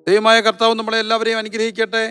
ദൈവമായ കർത്താവ് നമ്മളെ എല്ലാവരെയും അനുഗ്രഹിക്കട്ടെ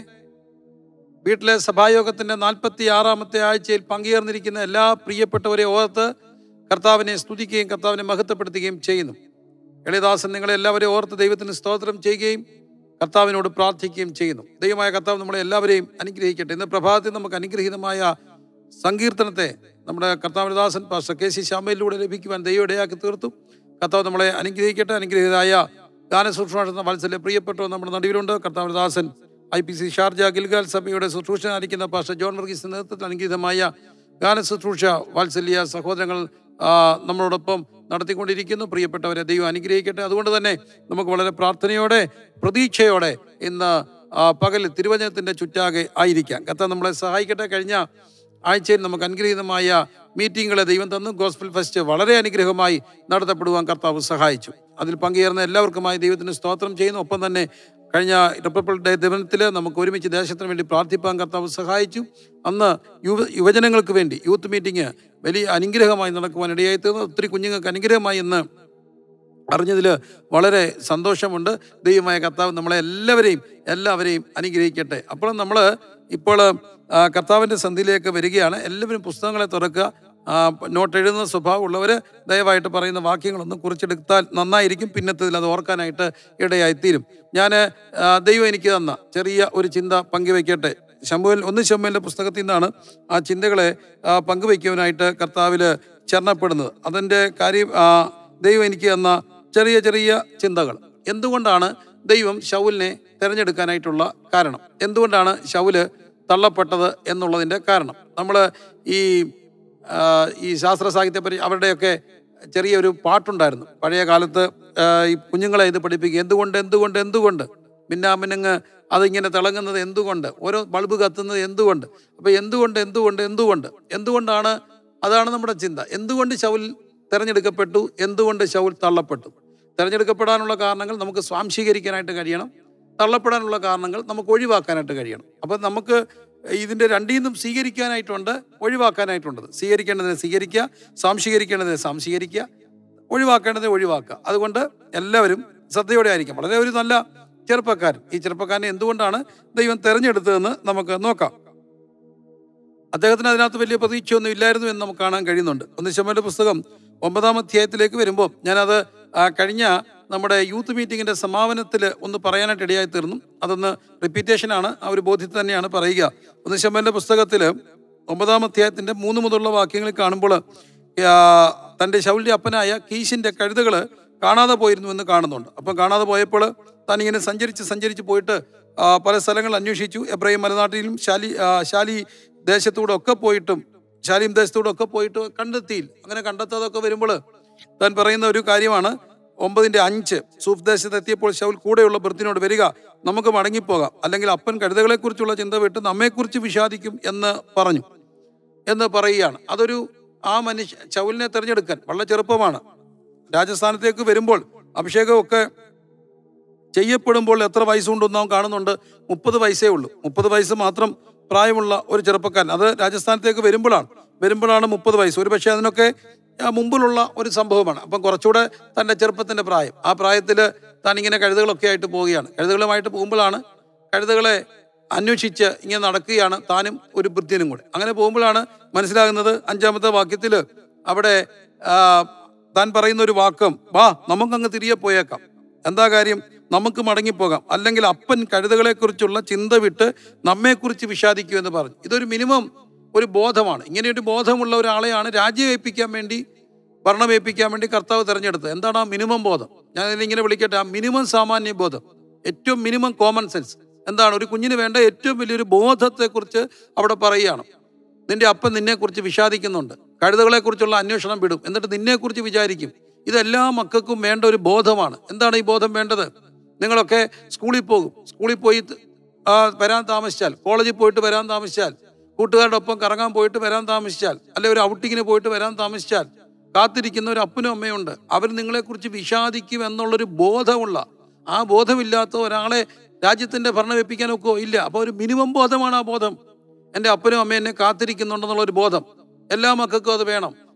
വീട്ടിലെ സഭായോഗത്തിന്റെ നാൽപ്പത്തി ആറാമത്തെ ആഴ്ചയിൽ പങ്കുചേർന്നിരിക്കുന്ന എല്ലാ പ്രിയപ്പെട്ടവരെ ഓർത്ത് കർത്താവിനെ സ്തുതിക്കുകയും കർത്താവിനെ മഹത്വപ്പെടുത്തുകയും ചെയ്യുന്നു എളിദാസൻ നിങ്ങളെ എല്ലാവരെയും ഓർത്ത് ദൈവത്തിന് സ്തോത്രം ചെയ്യുകയും കർത്താവിനോട് പ്രാർത്ഥിക്കുകയും ചെയ്യുന്നു ദൈവമായ കർത്താവ് നമ്മളെ എല്ലാവരെയും അനുഗ്രഹിക്കട്ടെ ഇന്ന് പ്രഭാതത്തിൽ നമുക്ക് അനുഗ്രഹീതമായ സങ്കീർത്തനത്തെ നമ്മുടെ കർത്താവിനദാസൻ പാസ്റ്റർ കെ സി ശ്യാമയിലൂടെ ലഭിക്കുവാൻ ദൈവം ഇടയാക്കി തീർത്തു കർത്താവ് നമ്മളെ അനുഗ്രഹിക്കട്ടെ അനുഗ്രഹീതമായ ഗാനശുശ്രൂഷ വാത്സല്യ പ്രിയപ്പെട്ടവർ നമ്മുടെ നടുവിലുണ്ട് കർത്താവിനദാസൻ I P C Sharjah Gilgal സഭയുടെ ശുശ്രൂഷനായിരിക്കുന്ന പാസ്റ്റർ ജോൺ വർഗീസ് നേതൃത്വത്തിൽ അനുഗ്രഹീതമായ ഗാനശുശ്രൂഷ വാത്സല്യ സഹോദരങ്ങൾ ആ, നമ്മളോടൊപ്പം നടത്തിക്കൊണ്ടിരിക്കുന്നു പ്രിയപ്പെട്ടവരെ ദൈവം അനുഗ്രഹിക്കട്ടെ അതുകൊണ്ട് തന്നെ നമുക്ക് വളരെ പ്രാർത്ഥനയോടെ പ്രതീക്ഷയോടെ ഇന്ന് ആ, പകൽ തിരുവചനത്തിന്റെ ചുറ്റാകെ ആയിരിക്കാം കത്ത നമ്മളെ സഹായിക്കട്ടെ കഴിഞ്ഞ ആഴ്ചയിൽ നമുക്ക് അനുഗ്രഹീതമായ മീറ്റിങ്ങുകളെ ദൈവം തന്നു ഗോസ്ബൽ ഫെസ്റ്റ് വളരെ അനുഗ്രഹമായി നടത്തപ്പെടുവാൻ കർത്താവ് സഹായിച്ചു അതിൽ പങ്കുചേർന്ന എല്ലാവർക്കുമായി ദൈവത്തിന് സ്തോത്രം ചെയ്യുന്നു ഒപ്പം തന്നെ കഴിഞ്ഞ റിപ്പബ്ലിക് ഡേ ദിനത്തിൽ നമുക്ക് ഒരുമിച്ച് ദേശത്തിന് വേണ്ടി പ്രാർത്ഥിപ്പാൻ കർത്താവ് സഹായിച്ചു അന്ന് യുവ യുവജനങ്ങൾക്ക് വേണ്ടി യൂത്ത് മീറ്റിംഗ് വലിയ അനുഗ്രഹമായി നടക്കുവാൻ ഇടയായി തീർന്നു ഒത്തിരി കുഞ്ഞുങ്ങൾക്ക് അനുഗ്രഹമായി എന്ന് അറിഞ്ഞതിൽ വളരെ സന്തോഷമുണ്ട് ദൈവമായ കർത്താവ് നമ്മളെ എല്ലാവരെയും എല്ലാവരെയും അനുഗ്രഹിക്കട്ടെ അപ്പോൾ നമ്മൾ ഇപ്പോൾ ആ, കർത്താവിൻ്റെ സന്ധിയിലേക്ക് വരികയാണ് എല്ലാവരും പുസ്തകങ്ങളെ തുറക്കുക ആ, നോട്ട് എഴുതുന്ന സ്വഭാവമുള്ളവർ ദയവായിട്ട് പറയുന്ന വാക്യങ്ങളൊന്നും കുറിച്ചെടുത്താൽ നന്നായിരിക്കും പിന്നത്തതിൽ അത് ഓർക്കാനായിട്ട് ഇടയായിത്തീരും ഞാൻ ദൈവം എനിക്ക് തന്ന ചെറിയ ഒരു ചിന്ത പങ്കുവെക്കട്ടെ ശമ്പുവിൽ ഒന്ന് ശമ്പുവിൻ്റെ പുസ്തകത്തിൽ നിന്നാണ് ആ ചിന്തകളെ ആ, പങ്കുവയ്ക്കുവാനായിട്ട് കർത്താവിൽ ചരണപ്പെടുന്നത് അതിൻ്റെ കാര്യം ആ, ദൈവം എനിക്ക് തന്ന ചെറിയ ചെറിയ ചിന്തകൾ എന്തുകൊണ്ടാണ് ദൈവം ശൗലിനെ തിരഞ്ഞെടുക്കാനായിട്ടുള്ള കാരണം എന്തുകൊണ്ടാണ് ശൗല് തള്ളപ്പെട്ടത് എന്നുള്ളതിൻ്റെ കാരണം നമ്മൾ ഈ ആ, ഈ ശാസ്ത്ര സാഹിത്യ പരി അവരുടെയൊക്കെ ചെറിയൊരു പാട്ടുണ്ടായിരുന്നു പഴയ കാലത്ത് ആ, ഈ കുഞ്ഞുങ്ങളെ ഇത് പഠിപ്പിക്കുക എന്തുകൊണ്ട് എന്തുകൊണ്ട് എന്തുകൊണ്ട് മിന്നാമിനങ്ങ് അതിങ്ങനെ തിളങ്ങുന്നത് എന്തുകൊണ്ട് ഓരോ ബൾബ് കത്തുന്നത് എന്തുകൊണ്ട് അപ്പോൾ എന്തുകൊണ്ട് എന്തുകൊണ്ട് എന്തുകൊണ്ട് എന്തുകൊണ്ടാണ് അതാണ് നമ്മുടെ ചിന്ത എന്തുകൊണ്ട് ശൗൽ തിരഞ്ഞെടുക്കപ്പെട്ടു എന്തുകൊണ്ട് ശൗൽ തള്ളപ്പെട്ടു തിരഞ്ഞെടുക്കപ്പെടാനുള്ള കാരണങ്ങൾ നമുക്ക് സ്വാംശീകരിക്കാനായിട്ട് കഴിയണം തള്ളപ്പെടാനുള്ള കാരണങ്ങൾ നമുക്ക് ഒഴിവാക്കാനായിട്ട് കഴിയണം അപ്പം നമുക്ക് ഇതിൻ്റെ രണ്ടിൽ നിന്നും സ്വീകരിക്കാനായിട്ടുണ്ട് ഒഴിവാക്കാനായിട്ടുണ്ട് സ്വീകരിക്കേണ്ടതിനെ സ്വീകരിക്കുക സാംശീകരിക്കേണ്ടതിനെ സാംശീകരിക്കുക ഒഴിവാക്കേണ്ടതിനെ ഒഴിവാക്കുക അതുകൊണ്ട് എല്ലാവരും ശ്രദ്ധയോടെ ആയിരിക്കും വളരെ ഒരു നല്ല ചെറുപ്പക്കാരൻ ഈ ചെറുപ്പക്കാരനെ എന്തുകൊണ്ടാണ് ദൈവം തിരഞ്ഞെടുത്തതെന്ന് നമുക്ക് നോക്കാം അദ്ദേഹത്തിന് അതിനകത്ത് വലിയ പ്രതീക്ഷയൊന്നും ഇല്ലായിരുന്നു എന്ന് നമുക്ക് കാണാൻ കഴിയുന്നുണ്ട് ഒന്ന് ശമന്റെ പുസ്തകം ഒമ്പതാം അധ്യായത്തിലേക്ക് വരുമ്പോൾ ഞാനത് ആ, കഴിഞ്ഞ നമ്മുടെ യൂത്ത് മീറ്റിങ്ങിന്റെ സമാപനത്തിൽ ഒന്ന് പറയാനായിട്ട് ഇടയായി തീർന്നു അതൊന്ന് റിപ്പീറ്റേഷനാണ് ആ ഒരു ബോധ്യത്തിൽ തന്നെയാണ് പറയുക ഒന്ന് ശമന്റെ പുസ്തകത്തിൽ ഒമ്പതാം അധ്യായത്തിന്റെ മൂന്ന് മുതലുള്ള വാക്യങ്ങൾ കാണുമ്പോൾ ആ, തൻ്റെ ശൗല്യ അപ്പനായ കീശിന്റെ കഴുതുകൾ കാണാതെ പോയിരുന്നു എന്ന് കാണുന്നുണ്ട് അപ്പം കാണാതെ പോയപ്പോൾ താൻ ഇങ്ങനെ സഞ്ചരിച്ച് സഞ്ചരിച്ച് പോയിട്ട് ആ, പല സ്ഥലങ്ങൾ അന്വേഷിച്ചു എബ്രാഹിം മലനാട്ടിലും ശാലി ആ, ശാലി ദേശത്തൂടെ ഒക്കെ പോയിട്ടും ശാലിം ദേശത്തൂടെ ഒക്കെ പോയിട്ട് കണ്ടെത്തിയില്ല അങ്ങനെ കണ്ടെത്താതൊക്കെ വരുമ്പോൾ താൻ പറയുന്ന ഒരു കാര്യമാണ് ഒമ്പതിന്റെ അഞ്ച് സൂഫ് ദേശത്ത് എത്തിയപ്പോൾ ശൗൽ കൂടെയുള്ള ഭൃത്തിനോട് വരിക നമുക്ക് മടങ്ങിപ്പോകാം അല്ലെങ്കിൽ അപ്പൻ കഴുതകളെക്കുറിച്ചുള്ള ചിന്ത വിട്ട് നമ്മെക്കുറിച്ച് വിഷാദിക്കും എന്ന് പറഞ്ഞു എന്ന് പറയുകയാണ് അതൊരു ആ മനുഷ്യ ശൗലിനെ തിരഞ്ഞെടുക്കാൻ വളരെ ചെറുപ്പമാണ് രാജസ്ഥാനത്തേക്ക് വരുമ്പോൾ അഭിഷേകമൊക്കെ ചെയ്യപ്പെടുമ്പോൾ എത്ര വയസ്സുണ്ടെന്ന് നാം കാണുന്നുണ്ട് മുപ്പത് വയസ്സേ ഉള്ളൂ മുപ്പത് വയസ്സ് മാത്രം പ്രായമുള്ള ഒരു ചെറുപ്പക്കാരൻ അത് രാജസ്ഥാനത്തേക്ക് വരുമ്പോഴാണ് വരുമ്പോഴാണ് മുപ്പത് വയസ്സ് ഒരു പക്ഷേ അതിനൊക്കെ ആ, മുമ്പിലുള്ള ഒരു സംഭവമാണ് അപ്പം കുറച്ചുകൂടെ തൻ്റെ ചെറുപ്പത്തിൻ്റെ പ്രായം ആ പ്രായത്തിൽ താൻ ഇങ്ങനെ കഴുതകളൊക്കെ ആയിട്ട് പോവുകയാണ് കഴുതകളുമായിട്ട് പോകുമ്പോഴാണ് കഴുതകളെ അന്വേഷിച്ച് ഇങ്ങനെ നടക്കുകയാണ് താനും ഒരു വൃത്തിനും കൂടെ അങ്ങനെ പോകുമ്പോഴാണ് മനസ്സിലാകുന്നത് അഞ്ചാമത്തെ വാക്യത്തിൽ അവിടെ ആ, താൻ പറയുന്ന ഒരു വാക്കം വാ നമുക്കങ്ങ് തിരികെ പോയേക്കാം എന്താ കാര്യം നമുക്ക് മടങ്ങിപ്പോകാം അല്ലെങ്കിൽ അപ്പൻ കഴുതകളെക്കുറിച്ചുള്ള ചിന്ത വിട്ട് നമ്മെക്കുറിച്ച് വിഷാദിക്കൂ എന്ന് പറഞ്ഞു ഇതൊരു മിനിമം ഒരു ബോധമാണ് ഇങ്ങനെ ഒരു ബോധമുള്ള ഒരാളെയാണ് രാജ്യമേൽപ്പിക്കാൻ വേണ്ടി ഭരണമേൽപ്പിക്കാൻ വേണ്ടി കർത്താവ് തിരഞ്ഞെടുത്തത് എന്താണ് ആ മിനിമം ബോധം ഞാൻ ഇതിനെ വിളിക്കട്ടെ ആ മിനിമം സാമാന്യ ബോധം ഏറ്റവും മിനിമം കോമൺ സെൻസ് എന്താണ് ഒരു കുഞ്ഞിന് വേണ്ട ഏറ്റവും വലിയൊരു ബോധത്തെക്കുറിച്ച് അവിടെ പറയുകയാണ് നിന്റെ അപ്പൻ നിന്നെക്കുറിച്ച് വിഷാദിക്കുന്നുണ്ട് കഴുതകളെക്കുറിച്ചുള്ള അന്വേഷണം വിടും എന്നിട്ട് നിന്നെക്കുറിച്ച് വിചാരിക്കും ഇതെല്ലാ മക്കൾക്കും വേണ്ട ഒരു ബോധമാണ് എന്താണ് ഈ ബോധം വേണ്ടത് നിങ്ങളൊക്കെ സ്കൂളിൽ പോകും സ്കൂളിൽ പോയി ത- ആ, വരാൻ താമസിച്ചാൽ കോളേജിൽ പോയിട്ട് വരാൻ താമസിച്ചാൽ കൂട്ടുകാരുടെ ഒപ്പം കറങ്ങാൻ പോയിട്ട് വരാൻ താമസിച്ചാൽ അല്ലെ ഒരു ഔട്ടിങ്ങിന് പോയിട്ട് വരാൻ താമസിച്ചാൽ കാത്തിരിക്കുന്ന ഒരു അപ്പനും അമ്മയുണ്ട് അവർ നിങ്ങളെക്കുറിച്ച് വിഷാദിക്കും എന്നുള്ളൊരു ബോധമുള്ള ആ ബോധമില്ലാത്ത ഒരാളെ രാജ്യത്തിന്റെ ഭരണം വെപ്പിക്കാൻ ഒക്കോ ഇല്ല അപ്പോൾ ഒരു മിനിമം ബോധമാണ് ആ ബോധം എൻ്റെ അപ്പനും അമ്മയും എന്നെ കാത്തിരിക്കുന്നുണ്ടെന്നുള്ള ഒരു ബോധം എല്ലാ മക്കൾക്കും അത് വേണം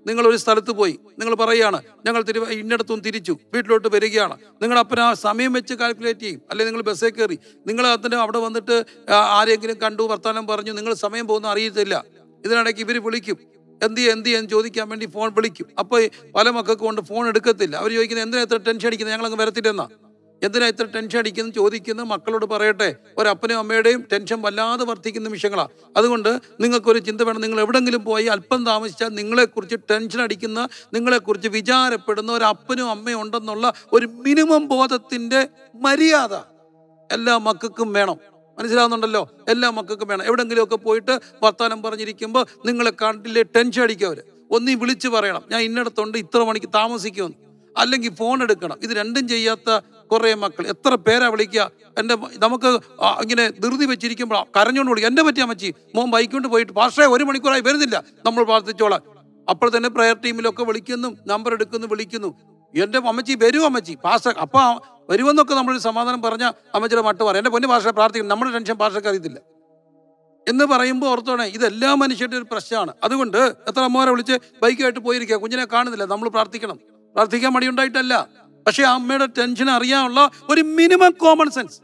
നിങ്ങൾ ഒരു സ്ഥലത്ത് പോയി നിങ്ങൾ പറയുകയാണ് ഞങ്ങൾ തിരു ഇന്നടത്തും തിരിച്ചു വീട്ടിലോട്ട് വരികയാണ് നിങ്ങൾ അപ്പം ആ സമയം വെച്ച് കാൽക്കുലേറ്റ് ചെയ്യും അല്ലെങ്കിൽ നിങ്ങൾ ബസ്സിൽ കയറി നിങ്ങൾ അതിന് അവിടെ വന്നിട്ട് ആ, ആരെങ്കിലും കണ്ടു വർത്തമാനം പറഞ്ഞു നിങ്ങൾ സമയം പോകുന്ന അറിയത്തില്ല ഇതിനിടയ്ക്ക് ഇവർ വിളിക്കും എന്ത് ചെയ്യും എന്ത് ചെയ്യാൻ ചോദിക്കാൻ വേണ്ടി ഫോൺ വിളിക്കും അപ്പോൾ പല മക്കൾക്ക് കൊണ്ട് ഫോൺ എടുക്കത്തില്ല അവർ ചോദിക്കുന്നത് എന്തിനാ ഇത്ര ടെൻഷൻ അടിക്കുന്നത് ഞങ്ങളങ്ങ് വരത്തില്ലെന്നാ എന്തിനാ ഇത്ര ടെൻഷൻ അടിക്കുന്നു ചോദിക്കുന്നു മക്കളോട് പറയട്ടെ ഒരപ്പനും അമ്മയുടെയും ടെൻഷൻ വല്ലാതെ വർദ്ധിക്കുന്ന നിമിഷങ്ങളാണ് അതുകൊണ്ട് നിങ്ങൾക്കൊരു ചിന്ത വേണം നിങ്ങൾ എവിടെങ്കിലും പോയി അല്പം താമസിച്ചാൽ നിങ്ങളെക്കുറിച്ച് ടെൻഷൻ അടിക്കുന്ന നിങ്ങളെക്കുറിച്ച് വിചാരപ്പെടുന്ന ഒരു അപ്പനും അമ്മയും ഉണ്ടെന്നുള്ള ഒരു മിനിമം ബോധത്തിന്റെ മര്യാദ എല്ലാ മക്കൾക്കും വേണം മനസ്സിലാവുന്നുണ്ടല്ലോ എല്ലാ മക്കൾക്കും വേണം എവിടെങ്കിലുമൊക്കെ പോയിട്ട് വർത്തമാനം പറഞ്ഞിരിക്കുമ്പോൾ നിങ്ങളെ കണ്ടില്ലേ ടെൻഷൻ അടിക്കും അവര് ഒന്നീ വിളിച്ചു പറയണം ഞാൻ ഇന്നടത്തുണ്ട് ഇത്ര മണിക്ക് താമസിക്കുമെന്ന് അല്ലെങ്കിൽ ഫോൺ എടുക്കണം ഇത് രണ്ടും ചെയ്യാത്ത കുറേ മക്കൾ എത്ര പേരാ വിളിക്കുക എൻ്റെ മ- നമുക്ക് ആ ഇങ്ങനെ ധൃതി വെച്ചിരിക്കുമ്പോൾ കരഞ്ഞുകൊണ്ട് വിളിക്കും എൻ്റെ പറ്റിയാ മച്ചി മോൻ ബൈക്ക് കൊണ്ട് പോയിട്ട് പാഷേ ഒരു മണിക്കൂറായി വരുന്നില്ല നമ്മൾ പ്രാർത്ഥിച്ചോളാം അപ്പോൾ തന്നെ പ്രയർ ടീമിലൊക്കെ വിളിക്കുന്നു നമ്പർ എടുക്കുന്നു വിളിക്കുന്നു എൻ്റെ അമ്മച്ചി വരൂ അമ്മച്ചി പാസ്റ്റർ അപ്പൊ ആ വരുമെന്നൊക്കെ നമ്മളൊരു സമാധാനം പറഞ്ഞ അമ്മച്ചിയുടെ മട്ട് പറയാം എൻ്റെ പൊന്നു ഭാഷ പ്രാർത്ഥിക്കണം നമ്മുടെ ടെൻഷൻ ഭാഷയ്ക്ക് അറിയത്തില്ല എന്ന് പറയുമ്പോൾ ഓർത്തോണേ ഇതെല്ലാ മനുഷ്യരുടെ ഒരു പ്രശ്നമാണ് അതുകൊണ്ട് എത്ര അമ്മമാരെ വിളിച്ച് ബൈക്കായിട്ട് പോയിരിക്കുക കുഞ്ഞിനെ കാണുന്നില്ല നമ്മൾ പ്രാർത്ഥിക്കണം പ്രാർത്ഥിക്കാൻ മടിയുണ്ടായിട്ടല്ല പക്ഷെ ആ അമ്മയുടെ ടെൻഷൻ അറിയാനുള്ള ഒരു മിനിമം കോമൺ സെൻസ്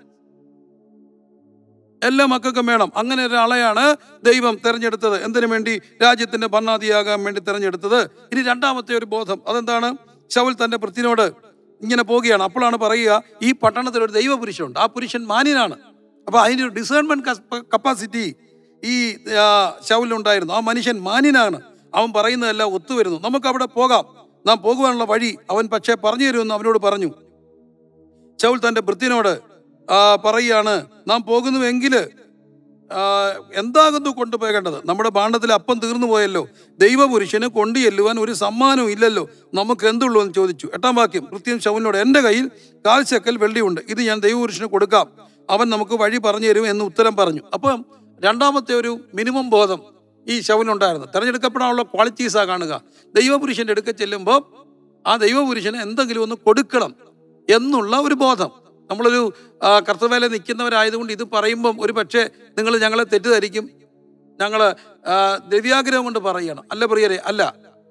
എല്ലാ മക്കൾക്കും വേണം അങ്ങനെ ഒരാളെയാണ് ദൈവം തെരഞ്ഞെടുത്തത് എന്തിനു വേണ്ടി രാജ്യത്തിന്റെ ഭരണാധിയാകാൻ വേണ്ടി തെരഞ്ഞെടുത്തത് ഇനി രണ്ടാമത്തെ ഒരു ബോധം അതെന്താണ് ശൗൽ തന്റെ പൃഥ്വിനോട് ഇങ്ങനെ പോവുകയാണ് അപ്പോഴാണ് പറയുക ഈ പട്ടണത്തിൽ ഒരു ദൈവ പുരുഷനുണ്ട് ആ പുരുഷൻ മാന്യനാണ് അപ്പൊ അതിനൊരു ഡിസേൺമെന്റ് കപ്പാസിറ്റി ഈ ആ, ശൗലിനുണ്ടായിരുന്നു ആ മനുഷ്യൻ മാന്യനാണ് അവൻ പറയുന്നതെല്ലാം ഒത്തുവരുന്നു നമുക്ക് അവിടെ പോകാം നാം പോകുവാനുള്ള വഴി അവൻ പക്ഷേ പറഞ്ഞു തരുമെന്ന് അവനോട് പറഞ്ഞു ശൗൽ തന്റെ ഭൃത്യനോട് ആ, പറയുകയാണ് നാം പോകുന്നുവെങ്കിൽ ആ, എന്താകുന്നു കൊണ്ടുപോകേണ്ടത് നമ്മുടെ ഭാണ്ഡത്തിൽ അപ്പം തീർന്നു പോയല്ലോ ദൈവപുരുഷന് കൊണ്ടു ചെല്ലുവാൻ ഒരു സമ്മാനവും ഇല്ലല്ലോ നമുക്ക് എന്തുള്ളൂ എന്ന് ചോദിച്ചു എട്ടാം വാക്യം കൃത്യം ശൗലിനോട് എൻ്റെ കയ്യിൽ കാൽ ശക്കൽ വെള്ളിയുണ്ട് ഇത് ഞാൻ ദൈവപുരുഷന് കൊടുക്കാം അവൻ നമുക്ക് വഴി പറഞ്ഞു തരും എന്ന് ഉത്തരം പറഞ്ഞു അപ്പം രണ്ടാമത്തെ ഒരു മിനിമം ബോധം ഈ ശൗലിനുണ്ടായിരുന്നു തെരഞ്ഞെടുക്കപ്പെടാനുള്ള ക്വാളിറ്റീസാ കാണുക ദൈവപുരുഷന്റെ അടുക്ക ചെല്ലുമ്പോൾ ആ ദൈവപുരുഷന് എന്തെങ്കിലും ഒന്ന് കൊടുക്കണം എന്നുള്ള ഒരു ബോധം നമ്മളൊരു ആ, കർത്തവേല നിൽക്കുന്നവരായതുകൊണ്ട് ഇത് പറയുമ്പം ഒരു പക്ഷേ നിങ്ങൾ ഞങ്ങളെ തെറ്റിദ്ധരിക്കും ഞങ്ങൾ ദ്രവ്യാഗ്രഹം കൊണ്ട് പറയണം അല്ല പ്രിയരെ അല്ല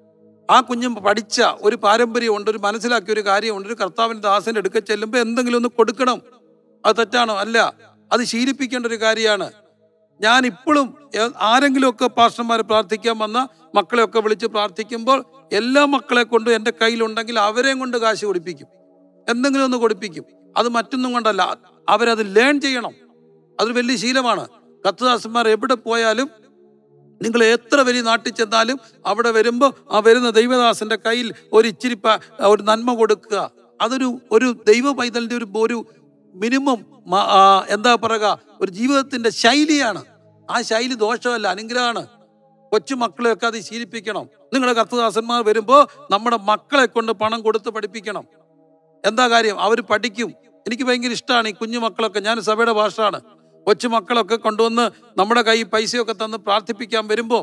ആ കുഞ്ഞും പഠിച്ച ഒരു പാരമ്പര്യമുണ്ട് ഒരു മനസ്സിലാക്കിയ ഒരു കാര്യമുണ്ട് ഒരു കർത്താവിൻ്റെ ദാസന്റെ അടുക്ക ചെല്ലുമ്പോൾ എന്തെങ്കിലും ഒന്ന് കൊടുക്കണം അത് തെറ്റാണോ അല്ല അത് ശീലിപ്പിക്കേണ്ട ഒരു കാര്യമാണ് ഞാൻ ഇപ്പോഴും ഏ- ആരെങ്കിലുമൊക്കെ പാസ്റ്റർമാർ പ്രാർത്ഥിക്കാൻ വന്ന മക്കളെയൊക്കെ വിളിച്ച് പ്രാർത്ഥിക്കുമ്പോൾ എല്ലാ മക്കളെ കൊണ്ടും എൻ്റെ കയ്യിലുണ്ടെങ്കിൽ അവരെയും കൊണ്ട് കാശ് കൊടുപ്പിക്കും എന്തെങ്കിലും ഒന്ന് കൊടുപ്പിക്കും അത് മറ്റൊന്നും കൊണ്ടല്ല അവരത് ലേൺ ചെയ്യണം അതൊരു വലിയ ശീലമാണ് കത്തുദാസന്മാർ എവിടെ പോയാലും നിങ്ങൾ എത്ര വലിയ നാട്ടിൽ ചെന്നാലും അവിടെ വരുമ്പോൾ ആ വരുന്ന ദൈവദാസന്റെ കയ്യിൽ ഒരു ഇച്ചിരി പ- ഒരു നന്മ കൊടുക്കുക അതൊരു ഒരു ദൈവ പൈതലിന്റെ ഒരു ഒരു മിനിമം മ- ആ, എന്താ പറയുക ഒരു ജീവിതത്തിന്റെ ശൈലിയാണ് ആ ശൈലി ദോഷമല്ല അനുഗ്രഹമാണ് കൊച്ചു മക്കളെയൊക്കെ അത് ശീലിപ്പിക്കണം നിങ്ങളുടെ കത്തുദാസന്മാർ വരുമ്പോൾ നമ്മുടെ മക്കളെ കൊണ്ട് പണം കൊടുത്ത് പഠിപ്പിക്കണം എന്താ കാര്യം അവർ പഠിക്കും എനിക്ക് ഭയങ്കര ഇഷ്ടമാണ് ഈ കുഞ്ഞു മക്കളൊക്കെ ഞാൻ സഭയുടെ ഭാഷയാണ് കൊച്ചു മക്കളൊക്കെ കൊണ്ടുവന്ന് നമ്മുടെ കൈ പൈസയൊക്കെ തന്ന് പ്രാർത്ഥിപ്പിക്കാൻ വരുമ്പോൾ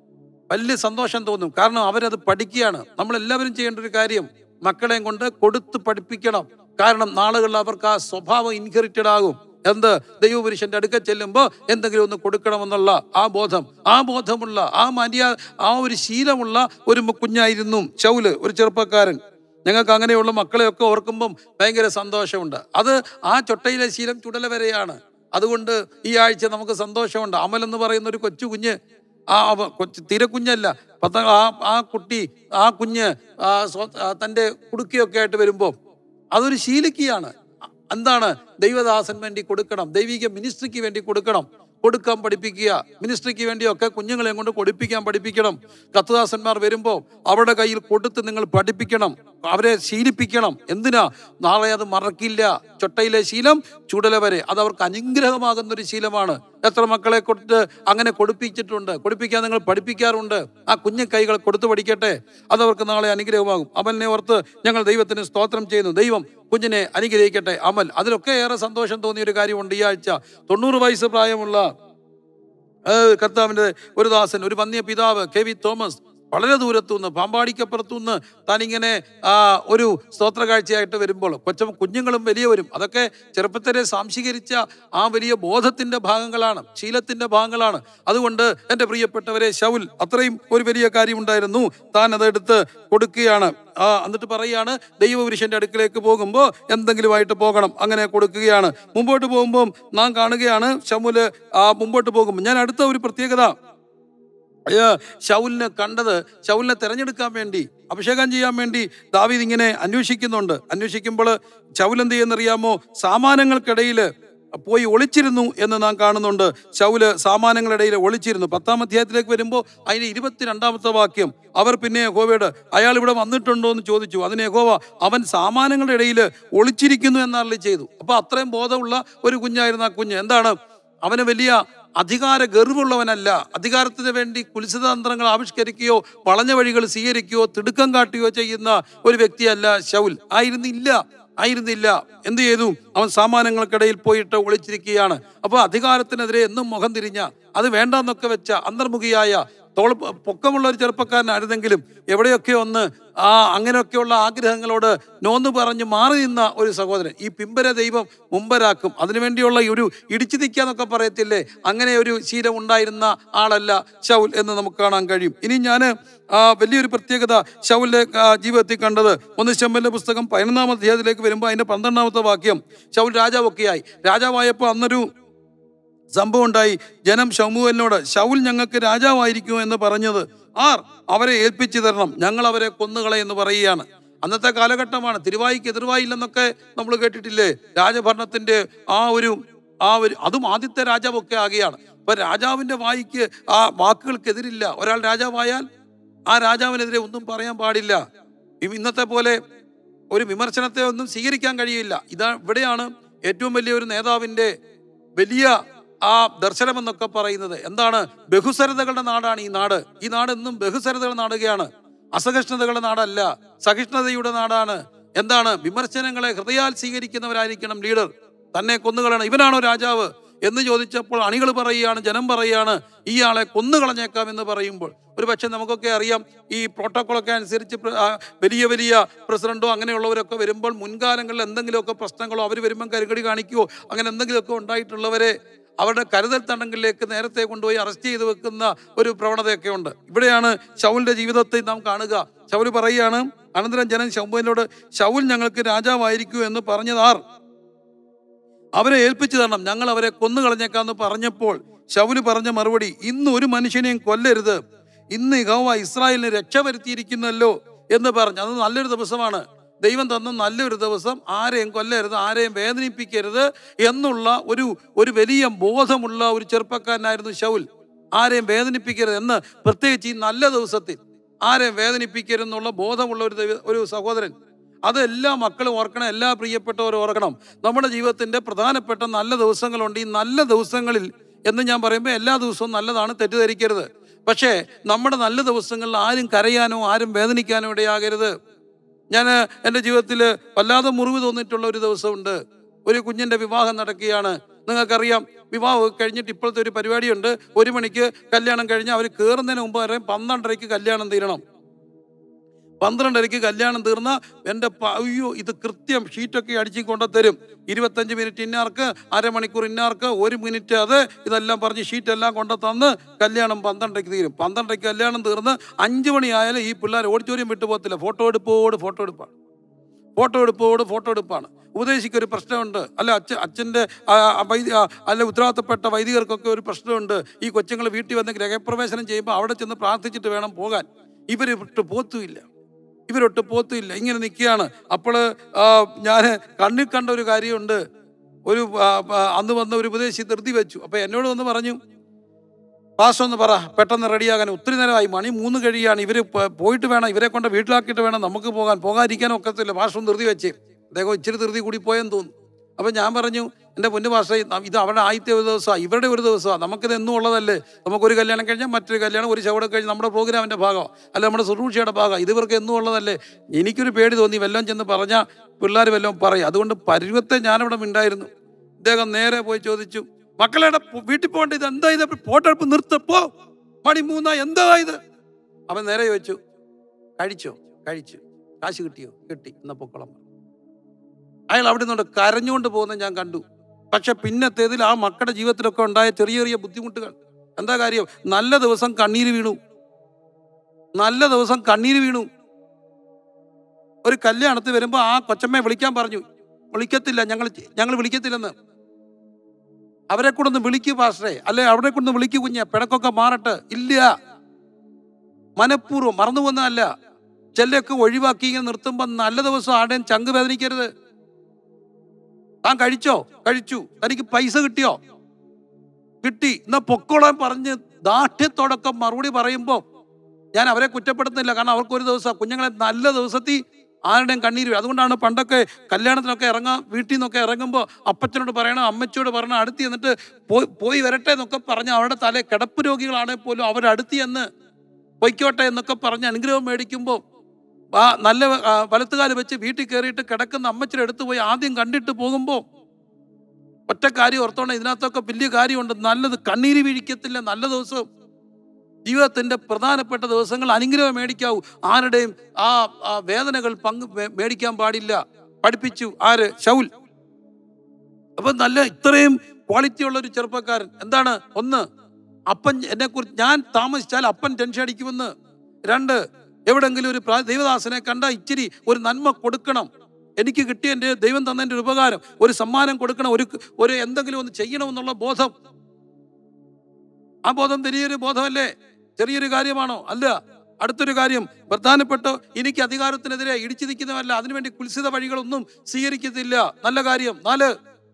വലിയ സന്തോഷം തോന്നും കാരണം അവരത് പഠിക്കുകയാണ് നമ്മളെല്ലാവരും ചെയ്യേണ്ട ഒരു കാര്യം മക്കളെയും കൊണ്ട് കൊടുത്ത് പഠിപ്പിക്കണം കാരണം നാളുകളിൽ അവർക്ക് ആ സ്വഭാവം ഇൻഹെറിറ്റഡ് ആകും എന്ത് ദൈവപുരുഷന്റെ അടുക്ക ചെല്ലുമ്പോൾ എന്തെങ്കിലും ഒന്ന് കൊടുക്കണമെന്നുള്ള ആ ബോധം ആ ബോധമുള്ള ആ മര്യാദ ആ ഒരു ശീലമുള്ള ഒരു മു- കുഞ്ഞായിരുന്നു ശൗല് ഒരു ചെറുപ്പക്കാരൻ ഞങ്ങൾക്ക് അങ്ങനെയുള്ള മക്കളെയൊക്കെ ഓർക്കുമ്പം ഭയങ്കര സന്തോഷമുണ്ട് അത് ആ ചൊട്ടയിലെ ശീലം ചുടല വരെയാണ് അതുകൊണ്ട് ഈ ആഴ്ച നമുക്ക് സന്തോഷമുണ്ട് അമൽ എന്ന് പറയുന്ന ഒരു കൊച്ചു കുഞ്ഞ് ആ അവ കൊച്ചു തീരെ കുഞ്ഞല്ല പത്ത ആ ആ കുട്ടി ആ കുഞ്ഞ് ആ സ്വ- ആ തൻ്റെ കുടുക്കിയൊക്കെ ആയിട്ട് വരുമ്പോൾ അതൊരു ശീലിക്കുകയാണ് എന്താണ് ദൈവദാസൻ വേണ്ടി കൊടുക്കണം ദൈവിക മിനിസ്ട്രിക്ക് വേണ്ടി കൊടുക്കണം കൊടുക്കാൻ പഠിപ്പിക്കുക മിനിസ്ട്രിക്ക് വേണ്ടിയൊക്കെ കുഞ്ഞുങ്ങളെ കൊണ്ട് കൊടുപ്പിക്കാൻ പഠിപ്പിക്കണം കത്തുദാസന്മാർ വരുമ്പോൾ അവരുടെ കയ്യിൽ കൊടുത്ത് നിങ്ങൾ പഠിപ്പിക്കണം അവരെ ശീലിപ്പിക്കണം എന്തിനാ നാളെ അത് മറക്കില്ല ചൊട്ടയിലെ ശീലം ചുടല വരെ അത് അവർക്ക് അനുഗ്രഹമാകുന്ന ഒരു ശീലമാണ് എത്ര മക്കളെ കൊടുത്ത് അങ്ങനെ കൊടുപ്പിച്ചിട്ടുണ്ട് കൊടുപ്പിക്കാൻ നിങ്ങൾ പഠിപ്പിക്കാറുണ്ട് ആ കുഞ്ഞു കൈകൾ കൊടുത്തു പഠിക്കട്ടെ അത് അവർക്ക് നാളെ അനുഗ്രഹമാകും അമലിനെ ഓർത്ത് ഞങ്ങൾ ദൈവത്തിന് സ്തോത്രം ചെയ്യുന്നു ദൈവം കുഞ്ഞിനെ അനുഗ്രഹിക്കട്ടെ അമൽ അതിലൊക്കെ ഏറെ സന്തോഷം തോന്നിയ ഒരു കാര്യമുണ്ട് ഈ ആഴ്ച തൊണ്ണൂറ് വയസ്സ് പ്രായമുള്ള ഏഹ്, കർത്താവിന്റെ ഒരു ദാസൻ ഒരു വന്യ പിതാവ് കെ വി തോമസ് വളരെ ദൂരത്തുനിന്ന് പാമ്പാടിക്കപ്പുറത്തുനിന്ന് താനിങ്ങനെ ആ, ഒരു സ്തോത്ര കാഴ്ചയായിട്ട് വരുമ്പോൾ കൊച്ച കുഞ്ഞുങ്ങളും വലിയവരും അതൊക്കെ ചെറുപ്പത്തിലെ സാംശീകരിച്ച ആ വലിയ ബോധത്തിന്റെ ഭാഗങ്ങളാണ് ശീലത്തിന്റെ ഭാഗങ്ങളാണ് അതുകൊണ്ട് എൻ്റെ പ്രിയപ്പെട്ടവരെ ശൗൽ അത്രയും ഒരു വലിയ കാര്യമുണ്ടായിരുന്നു താൻ അതെടുത്ത് കൊടുക്കുകയാണ് ആ എന്നിട്ട് പറയാണ് ദൈവപുരുഷന്റെ അടുക്കിലേക്ക് പോകുമ്പോൾ എന്തെങ്കിലുമായിട്ട് പോകണം അങ്ങനെ കൊടുക്കുകയാണ് മുമ്പോട്ട് പോകുമ്പോൾ നാം കാണുകയാണ് ശമുല് ആ മുമ്പോട്ട് പോകുമ്പോൾ ഞാൻ അടുത്ത ഒരു പ്രത്യേകത അയ്യോ ശൗലിനെ കണ്ടത് ശൗലിനെ തെരഞ്ഞെടുക്കാൻ വേണ്ടി അഭിഷേകം ചെയ്യാൻ വേണ്ടി ദാവീദ് ഇങ്ങനെ അന്വേഷിക്കുന്നുണ്ട് അന്വേഷിക്കുമ്പോൾ ശൗൽ എന്ത് ചെയ്യുന്നറിയാമോ സാമാനങ്ങൾക്കിടയിൽ പോയി ഒളിച്ചിരുന്നു എന്ന് നാം കാണുന്നുണ്ട് ശൗല് സാമാനങ്ങളുടെ ഇടയിൽ ഒളിച്ചിരുന്നു പത്താം അധ്യായത്തിലേക്ക് വരുമ്പോൾ അതിന് ഇരുപത്തിരണ്ടാമത്തെ വാക്യം അവർ പിന്നെ യഹോവയോട് അയാൾ ഇവിടെ വന്നിട്ടുണ്ടോ എന്ന് ചോദിച്ചു അതിന് യഹോവ അവൻ സാമാനങ്ങളുടെ ഇടയിൽ ഒളിച്ചിരിക്കുന്നു എന്നറിയി ചെയ്തു അപ്പൊ അത്രയും ബോധമുള്ള ഒരു കുഞ്ഞായിരുന്നു ആ കുഞ്ഞ് എന്താണ് അവന് വലിയ അധികാര ഗർവുള്ളവനല്ല അധികാരത്തിന് വേണ്ടി കുലിശതന്ത്രങ്ങൾ ആവിഷ്കരിക്കുകയോ വളഞ്ഞ വഴികൾ സ്വീകരിക്കുകയോ തിടുക്കം കാട്ടുകയോ ചെയ്യുന്ന ഒരു വ്യക്തിയല്ല ശൗൽ ആയിരുന്നില്ല ആയിരുന്നില്ല എന്ത് ചെയ്തു അവൻ സാമാനങ്ങൾക്കിടയിൽ പോയിട്ട് ഒളിച്ചിരിക്കുകയാണ് അപ്പോൾ അധികാരത്തിനെതിരെ എന്നും മുഖം തിരിഞ്ഞ അത് വേണ്ടെന്നൊക്കെ വെച്ച അന്തർമുഖിയായ തോൾ പൊക്കമുള്ള ഒരു ചെറുപ്പക്കാരനായിരുന്നെങ്കിലും എവിടെയൊക്കെ ഒന്ന് ആ അങ്ങനെയൊക്കെയുള്ള ആഗ്രഹങ്ങളോട് നോന്ന് പറഞ്ഞ് മാറി നിന്ന ഒരു സഹോദരൻ ഈ പിമ്പര ദൈവം മുമ്പരാക്കും അതിനുവേണ്ടിയുള്ള ഈ ഒരു ഇടിച്ചു നിൽക്കാന്നൊക്കെ പറയത്തില്ലേ അങ്ങനെ ഒരു ശീലം ഉണ്ടായിരുന്ന ആളല്ല ശൗൽ എന്ന് നമുക്ക് കാണാൻ കഴിയും ഇനി ഞാൻ വലിയൊരു പ്രത്യേകത ശൗലിന്റെ ആ, ജീവിതത്തിൽ കണ്ടത് ഒന്ന് ശമ്പലിന്റെ പുസ്തകം പതിനൊന്നാം അധ്യായത്തിലേക്ക് വരുമ്പോൾ അതിന്റെ പന്ത്രണ്ടാമത്തെ വാക്യം ശൗൽ രാജാവൊക്കെയായി രാജാവായപ്പോൾ അന്നൊരു സംഭവം ഉണ്ടായി ജനം ശമുവലിനോട് ശൗൽ ഞങ്ങൾക്ക് രാജാവായിരിക്കും എന്ന് പറഞ്ഞത് ആർ അവരെ ഏൽപ്പിച്ചു തരണം ഞങ്ങൾ അവരെ കൊന്നുകളയെന്ന് പറയുകയാണ് അന്നത്തെ കാലഘട്ടമാണ് തിരുവായിക്ക് എതിർവായില്ലെന്നൊക്കെ നമ്മൾ കേട്ടിട്ടില്ലേ രാജഭരണത്തിന്റെ ആ ഒരു ആ ഒരു അതും ആദ്യത്തെ രാജാവൊക്കെ ആകുകയാണ് അപ്പൊ രാജാവിന്റെ വായിക്ക് ആ വാക്കുകൾക്കെതിരില്ല ഒരാൾ രാജാവായാൽ ആ രാജാവിനെതിരെ ഒന്നും പറയാൻ പാടില്ല ഇ- ഇന്നത്തെ പോലെ ഒരു വിമർശനത്തെ ഒന്നും സ്വീകരിക്കാൻ കഴിയില്ല ഇതാ ഇവിടെയാണ് ഏറ്റവും വലിയ ഒരു നേതാവിന്റെ വലിയ ആ ദർശനം എന്നൊക്കെ പറയുന്നത് എന്താണ് ബഹുസരതകളുടെ നാടാണ് ഈ നാട് ഈ നാട് എന്നും ബഹുസരതകളുടെ നാടുകയാണ് അസഹിഷ്ണുതകളുടെ നാടല്ല സഹിഷ്ണുതയുടെ നാടാണ് എന്താണ് വിമർശനങ്ങളെ ഹൃദയാൽ സ്വീകരിക്കുന്നവരായിരിക്കണം ലീഡർ തന്നെ കൊന്നുകളയണം ഇവനാണോ രാജാവ് എന്ന് ചോദിച്ചപ്പോൾ അണികൾ പറയുകയാണ് ജനം പറയുകയാണ് ഈ ആളെ കൊന്നുകളഞ്ഞേക്കാം എന്ന് പറയുമ്പോൾ ഒരു പക്ഷെ നമുക്കൊക്കെ അറിയാം ഈ പ്രോട്ടോക്കോളൊക്കെ അനുസരിച്ച് പ്ര- ആ, വലിയ വലിയ പ്രസിഡന്റോ അങ്ങനെയുള്ളവരൊക്കെ വരുമ്പോൾ മുൻകാലങ്ങളിൽ എന്തെങ്കിലുമൊക്കെ പ്രശ്നങ്ങളോ അവർ വരുമ്പോൾ കരുകടി കാണിക്കുകയോ അങ്ങനെ എന്തെങ്കിലുമൊക്കെ ഉണ്ടായിട്ടുള്ളവരെ അവരുടെ കരുതൽ തടങ്കലിലേക്ക് നേരത്തെ കൊണ്ടുപോയി അറസ്റ്റ് ചെയ്ത് വെക്കുന്ന ഒരു പ്രവണതയൊക്കെ ഉണ്ട് ഇവിടെയാണ് ശൗലിന്റെ ജീവിതത്തെ നാം കാണുക ശൗല് പറയുകയാണ് അനന്തരം ജനൻ ശൗലിനോട് ശൗൽ ഞങ്ങൾക്ക് രാജാവായിരിക്കൂ എന്ന് പറഞ്ഞത് ആർ അവരെ ഏൽപ്പിച്ചു തരണം ഞങ്ങൾ അവരെ കൊന്നുകളഞ്ഞേക്കാന്ന് പറഞ്ഞപ്പോൾ ശൗല് പറഞ്ഞ മറുപടി ഇന്ന് ഒരു മനുഷ്യനെയും കൊല്ലരുത് ഇന്ന് യഹോവ ഇസ്രായേലിന് രക്ഷ വരുത്തിയിരിക്കുന്നല്ലോ എന്ന് പറഞ്ഞു അത് നല്ലൊരു ദിവസമാണ് ദൈവം തന്ന നല്ലൊരു ദിവസം ആരെയും കൊല്ലരുത് ആരെയും വേദനിപ്പിക്കരുത് എന്നുള്ള ഒരു ഒരു വലിയ ബോധമുള്ള ഒരു ചെറുപ്പക്കാരനായിരുന്നു ശൗൽ ആരെയും വേദനിപ്പിക്കരുത് എന്ന് പ്രത്യേകിച്ച് ഈ നല്ല ദിവസത്തിൽ ആരെയും വേദനിപ്പിക്കരുതെന്നുള്ള ബോധമുള്ള ഒരു ദൈവ- ഒരു സഹോദരൻ അത് എല്ലാ മക്കളും ഓർക്കണം എല്ലാ പ്രിയപ്പെട്ടവരും ഓർക്കണം നമ്മുടെ ജീവിതത്തിന്റെ പ്രധാനപ്പെട്ട നല്ല ദിവസങ്ങളുണ്ട് ഈ നല്ല ദിവസങ്ങളിൽ എന്ന് ഞാൻ പറയുമ്പോൾ എല്ലാ ദിവസവും നല്ലതാണ് തെറ്റിദ്ധരിക്കരുത് പക്ഷേ നമ്മുടെ നല്ല ദിവസങ്ങളിൽ ആരും കരയാനോ ആരും വേദനിക്കാനോ ഇടയാകരുത് ഞാൻ എൻ്റെ ജീവിതത്തിൽ വല്ലാതെ മുറിവ് തോന്നിയിട്ടുള്ള ഒരു ദിവസമുണ്ട് ഒരു കുഞ്ഞിൻ്റെ വിവാഹം നടക്കുകയാണ് നിങ്ങൾക്കറിയാം വിവാഹം കഴിഞ്ഞിട്ട് ഇപ്പോഴത്തെ ഒരു പരിപാടിയുണ്ട് ഒരു മണിക്ക് കല്യാണം കഴിഞ്ഞ് അവർ കയറുന്നതിന് മുമ്പ് പറയും പന്ത്രണ്ടരയ്ക്ക് കല്യാണം തീരണം പന്ത്രണ്ടരയ്ക്ക് കല്യാണം തീർന്ന എൻ്റെ പ- അയ്യോ ഇത് കൃത്യം ഷീറ്റൊക്കെ അടിച്ചു കൊണ്ടു തരും ഇരുപത്തഞ്ച് മിനിറ്റ് ഇന്നാർക്ക് അരമണിക്കൂർ ഇന്നാർക്ക് ഒരു മിനിറ്റ് അത് ഇതെല്ലാം പറഞ്ഞ് ഷീറ്റ് എല്ലാം കൊണ്ടു തന്ന് കല്യാണം പന്ത്രണ്ടരയ്ക്ക് തീരും പന്ത്രണ്ടരയ്ക്ക് കല്യാണം തീർന്ന് അഞ്ച് മണിയായാലും ഈ പിള്ളേർ ഓഡിറ്റോറിയം വിട്ടു പോകത്തില്ല ഫോട്ടോ എടുപ്പോട് ഫോട്ടോ എടുപ്പാണ് ഫോട്ടോ എടുപ്പോട് ഫോട്ടോ എടുപ്പാണ് ഉപദേശിക്ക് ഒരു പ്രശ്നമുണ്ട് അല്ല അച്ഛൻ അച്ഛൻ്റെ ആ, ആ, വൈദി ആ, അല്ല ഉത്തരവാദിത്തപ്പെട്ട വൈദികർക്കൊക്കെ ഒരു പ്രശ്നമുണ്ട് ഈ കൊച്ചുങ്ങൾ വീട്ടിൽ വന്ന് ഗ്രഹപ്രവേശനം ചെയ്യുമ്പോൾ അവിടെ ചെന്ന് പ്രാർത്ഥിച്ചിട്ട് വേണം പോകാൻ ഇവർ വിട്ട് പോത്തുമില്ല ഇവരൊട്ട് പോത്തുമില്ല ഇങ്ങനെ നിൽക്കുകയാണ് അപ്പോൾ ഞാൻ കണ്ണിൽ കണ്ട ഒരു കാര്യമുണ്ട് ഒരു ആ, ആ, അന്ന് വന്ന ഒരു ഉപദേശി ധൃതി വെച്ചു അപ്പോൾ എന്നോട് വന്ന് പറഞ്ഞു പാസ്റ്റർ ഒന്ന് പറ പെട്ടെന്ന് റെഡിയാകാൻ ഒത്തിരി നേരമായി മണി മൂന്ന് കഴിയാണ് ഇവർ പോയിട്ട് വേണം ഇവരെ കൊണ്ട് വീട്ടിലാക്കിയിട്ട് വേണം നമുക്ക് പോകാൻ പോകാതിരിക്കാനും ഒക്കത്തില്ല പാസ്റ്റർ ഒന്ന് ധൃതി വെച്ചേ അദ്ദേഹം ഇച്ചിരി ധൃതി കൂടി പോയെന്ന് തോന്നുന്നു അപ്പം ഞാൻ പറഞ്ഞു എൻ്റെ പൊന്നു പാസ്റ്റർ ഇത് അവരുടെ ആദ്യത്തെ ഒരു ദിവസമാണ് ഇവരുടെ ഒരു ദിവസമാണ് നമുക്കിത് എന്നും ഉള്ളതല്ലേ നമുക്കൊരു കല്യാണം കഴിഞ്ഞാൽ മറ്റൊരു കല്യാണം ഒരു ചവിട കഴിഞ്ഞ് നമ്മുടെ പ്രോഗ്രാമിൻ്റെ ഭാഗം അല്ല നമ്മുടെ ശുശ്രൂഷയുടെ ഭാഗം ഇത് ഇവർക്ക് എന്നും ഉള്ളതല്ലേ എനിക്കൊരു പേടി തോന്നി വല്ലതും ചെന്ന് പറഞ്ഞാൽ പിള്ളേർ വല്ലതും പറയും അതുകൊണ്ട് പരുവത്തെ ഞാനിവിടെ മിണ്ടായിരുന്നു ഇദ്ദേഹം നേരെ പോയി ചോദിച്ചു മക്കളെ വീട്ടിൽ പോകേണ്ട ഇത് എന്താ ഇത് ഫോട്ടോ എടുപ്പ് നിർത്തപ്പോ മണി മൂന്നാ എന്താ ഇത് അവൻ നേരെ ചോദിച്ചു കഴിച്ചോ കഴിച്ചു കാശ് കിട്ടിയോ കിട്ടി എന്നാ പൊക്കോളം പറഞ്ഞു. അയാൾ അവിടെ നിന്നുകൊണ്ട് കരഞ്ഞുകൊണ്ട് പോകുന്നത് ഞാൻ കണ്ടു പക്ഷെ പിന്നത്തേതിൽ ആ മക്കളുടെ ജീവിതത്തിലൊക്കെ ഉണ്ടായ ചെറിയ ചെറിയ ബുദ്ധിമുട്ടുകൾ എന്താ കാര്യം നല്ല ദിവസം കണ്ണീര് വീണു നല്ല ദിവസം കണ്ണീര് വീണു ഒരു കല്യാണത്തിൽ വരുമ്പോ ആ കൊച്ചമ്മയെ വിളിക്കാൻ പറഞ്ഞു വിളിക്കത്തില്ല ഞങ്ങൾ ഞങ്ങൾ വിളിക്കത്തില്ലെന്ന് അവരെ കൂടെ ഒന്ന് വിളിക്കൂ പാസ്റ്ററെ അല്ലെ അവരെ കൊണ്ടൊന്ന് വിളിക്കൂ കുഞ്ഞെ പിണക്കൊക്കെ മാറട്ടെ ഇല്ല മനഃപൂർവ്വം മറന്നു പോകുന്നതല്ല ചെല്ലൊക്കെ ഒഴിവാക്കി ഇങ്ങനെ നിർത്തുമ്പോ നല്ല ദിവസം ആരുടെയും ചങ്ക് വേദനിക്കരുത് താൻ കഴിച്ചോ കഴിച്ചു തനിക്ക് പൈസ കിട്ടിയോ കിട്ടി എന്നാ പൊക്കോളാൻ പറഞ്ഞ് ദാഠ്യത്തോടൊക്കെ മറുപടി പറയുമ്പോ ഞാൻ അവരെ കുറ്റപ്പെടുത്തുന്നില്ല കാരണം അവർക്ക് ഒരു ദിവസം കുഞ്ഞുങ്ങളെ നല്ല ദിവസത്തിൽ ആരുടെയും കണ്ണീര് വീഴും. അതുകൊണ്ടാണ് പണ്ടൊക്കെ കല്യാണത്തിനൊക്കെ ഇറങ്ങാൻ വീട്ടിൽ നിന്നൊക്കെ ഇറങ്ങുമ്പോൾ അപ്പച്ചനോട് പറയണം അമ്മച്ചോട് പറയണം അടുത്ത് ചെന്നിട്ട് പോയി പോയി വരട്ടെ എന്നൊക്കെ പറഞ്ഞ് അവരുടെ തലേ കിടപ്പ് രോഗികളാണെങ്കിൽ പോലും അവരടുത്ത് ചെന്ന് പൊയ്ക്കോട്ടെ എന്നൊക്കെ പറഞ്ഞ് അനുഗ്രഹം മേടിക്കുമ്പോൾ ആ നല്ല ആ, വലത്തുകാല് വെച്ച് വീട്ടിൽ കയറിയിട്ട് കിടക്കുന്ന അമ്മച്ചിയുടെ അടുത്ത് പോയി ആദ്യം കണ്ടിട്ട് പോകുമ്പോൾ ഒറ്റ കാര്യം ഓർത്തോണം ഇതിനകത്തൊക്കെ വലിയ കാര്യമുണ്ട് നല്ലത് കണ്ണീര് വീഴിക്കത്തില്ല നല്ല ദിവസം ജീവിതത്തിന്റെ പ്രധാനപ്പെട്ട ദിവസങ്ങൾ അനുഗ്രഹം മേടിക്കാവൂ ആരുടെയും ആ ആ വേദനകൾ പങ്ക് മേ- മേടിക്കാൻ പാടില്ല പഠിപ്പിച്ചു ആര് ശൗൽ അപ്പൊ നല്ല ഇത്രയും ക്വാളിറ്റി ഉള്ള ഒരു ചെറുപ്പക്കാരൻ എന്താണ് ഒന്ന് അപ്പൻ എന്നെ കുറിച്ച് ഞാൻ താമസിച്ചാൽ അപ്പൻ ടെൻഷൻ അടിക്കുമെന്ന് രണ്ട് എവിടെങ്കിലും ഒരു പ്രാ- ദൈവദാസനെ കണ്ട ഇച്ചിരി ഒരു നന്മ കൊടുക്കണം എനിക്ക് കിട്ടിയ എൻ്റെ ദൈവം തന്നതിൻ്റെ ഒരു ഉപകാരം ഒരു സമ്മാനം കൊടുക്കണം ഒരു ഒരു എന്തെങ്കിലും ഒന്ന് ചെയ്യണമെന്നുള്ള ബോധം ആ ബോധം വലിയൊരു ബോധമല്ലേ ചെറിയൊരു കാര്യമാണോ അല്ല അടുത്തൊരു കാര്യം പ്രധാനപ്പെട്ട എനിക്ക് അധികാരത്തിനെതിരെ ഇടിച്ചു നിൽക്കുന്നതല്ല അതിനുവേണ്ടി കുൽസിത വഴികളൊന്നും സ്വീകരിക്കത്തില്ല നല്ല കാര്യം നാല്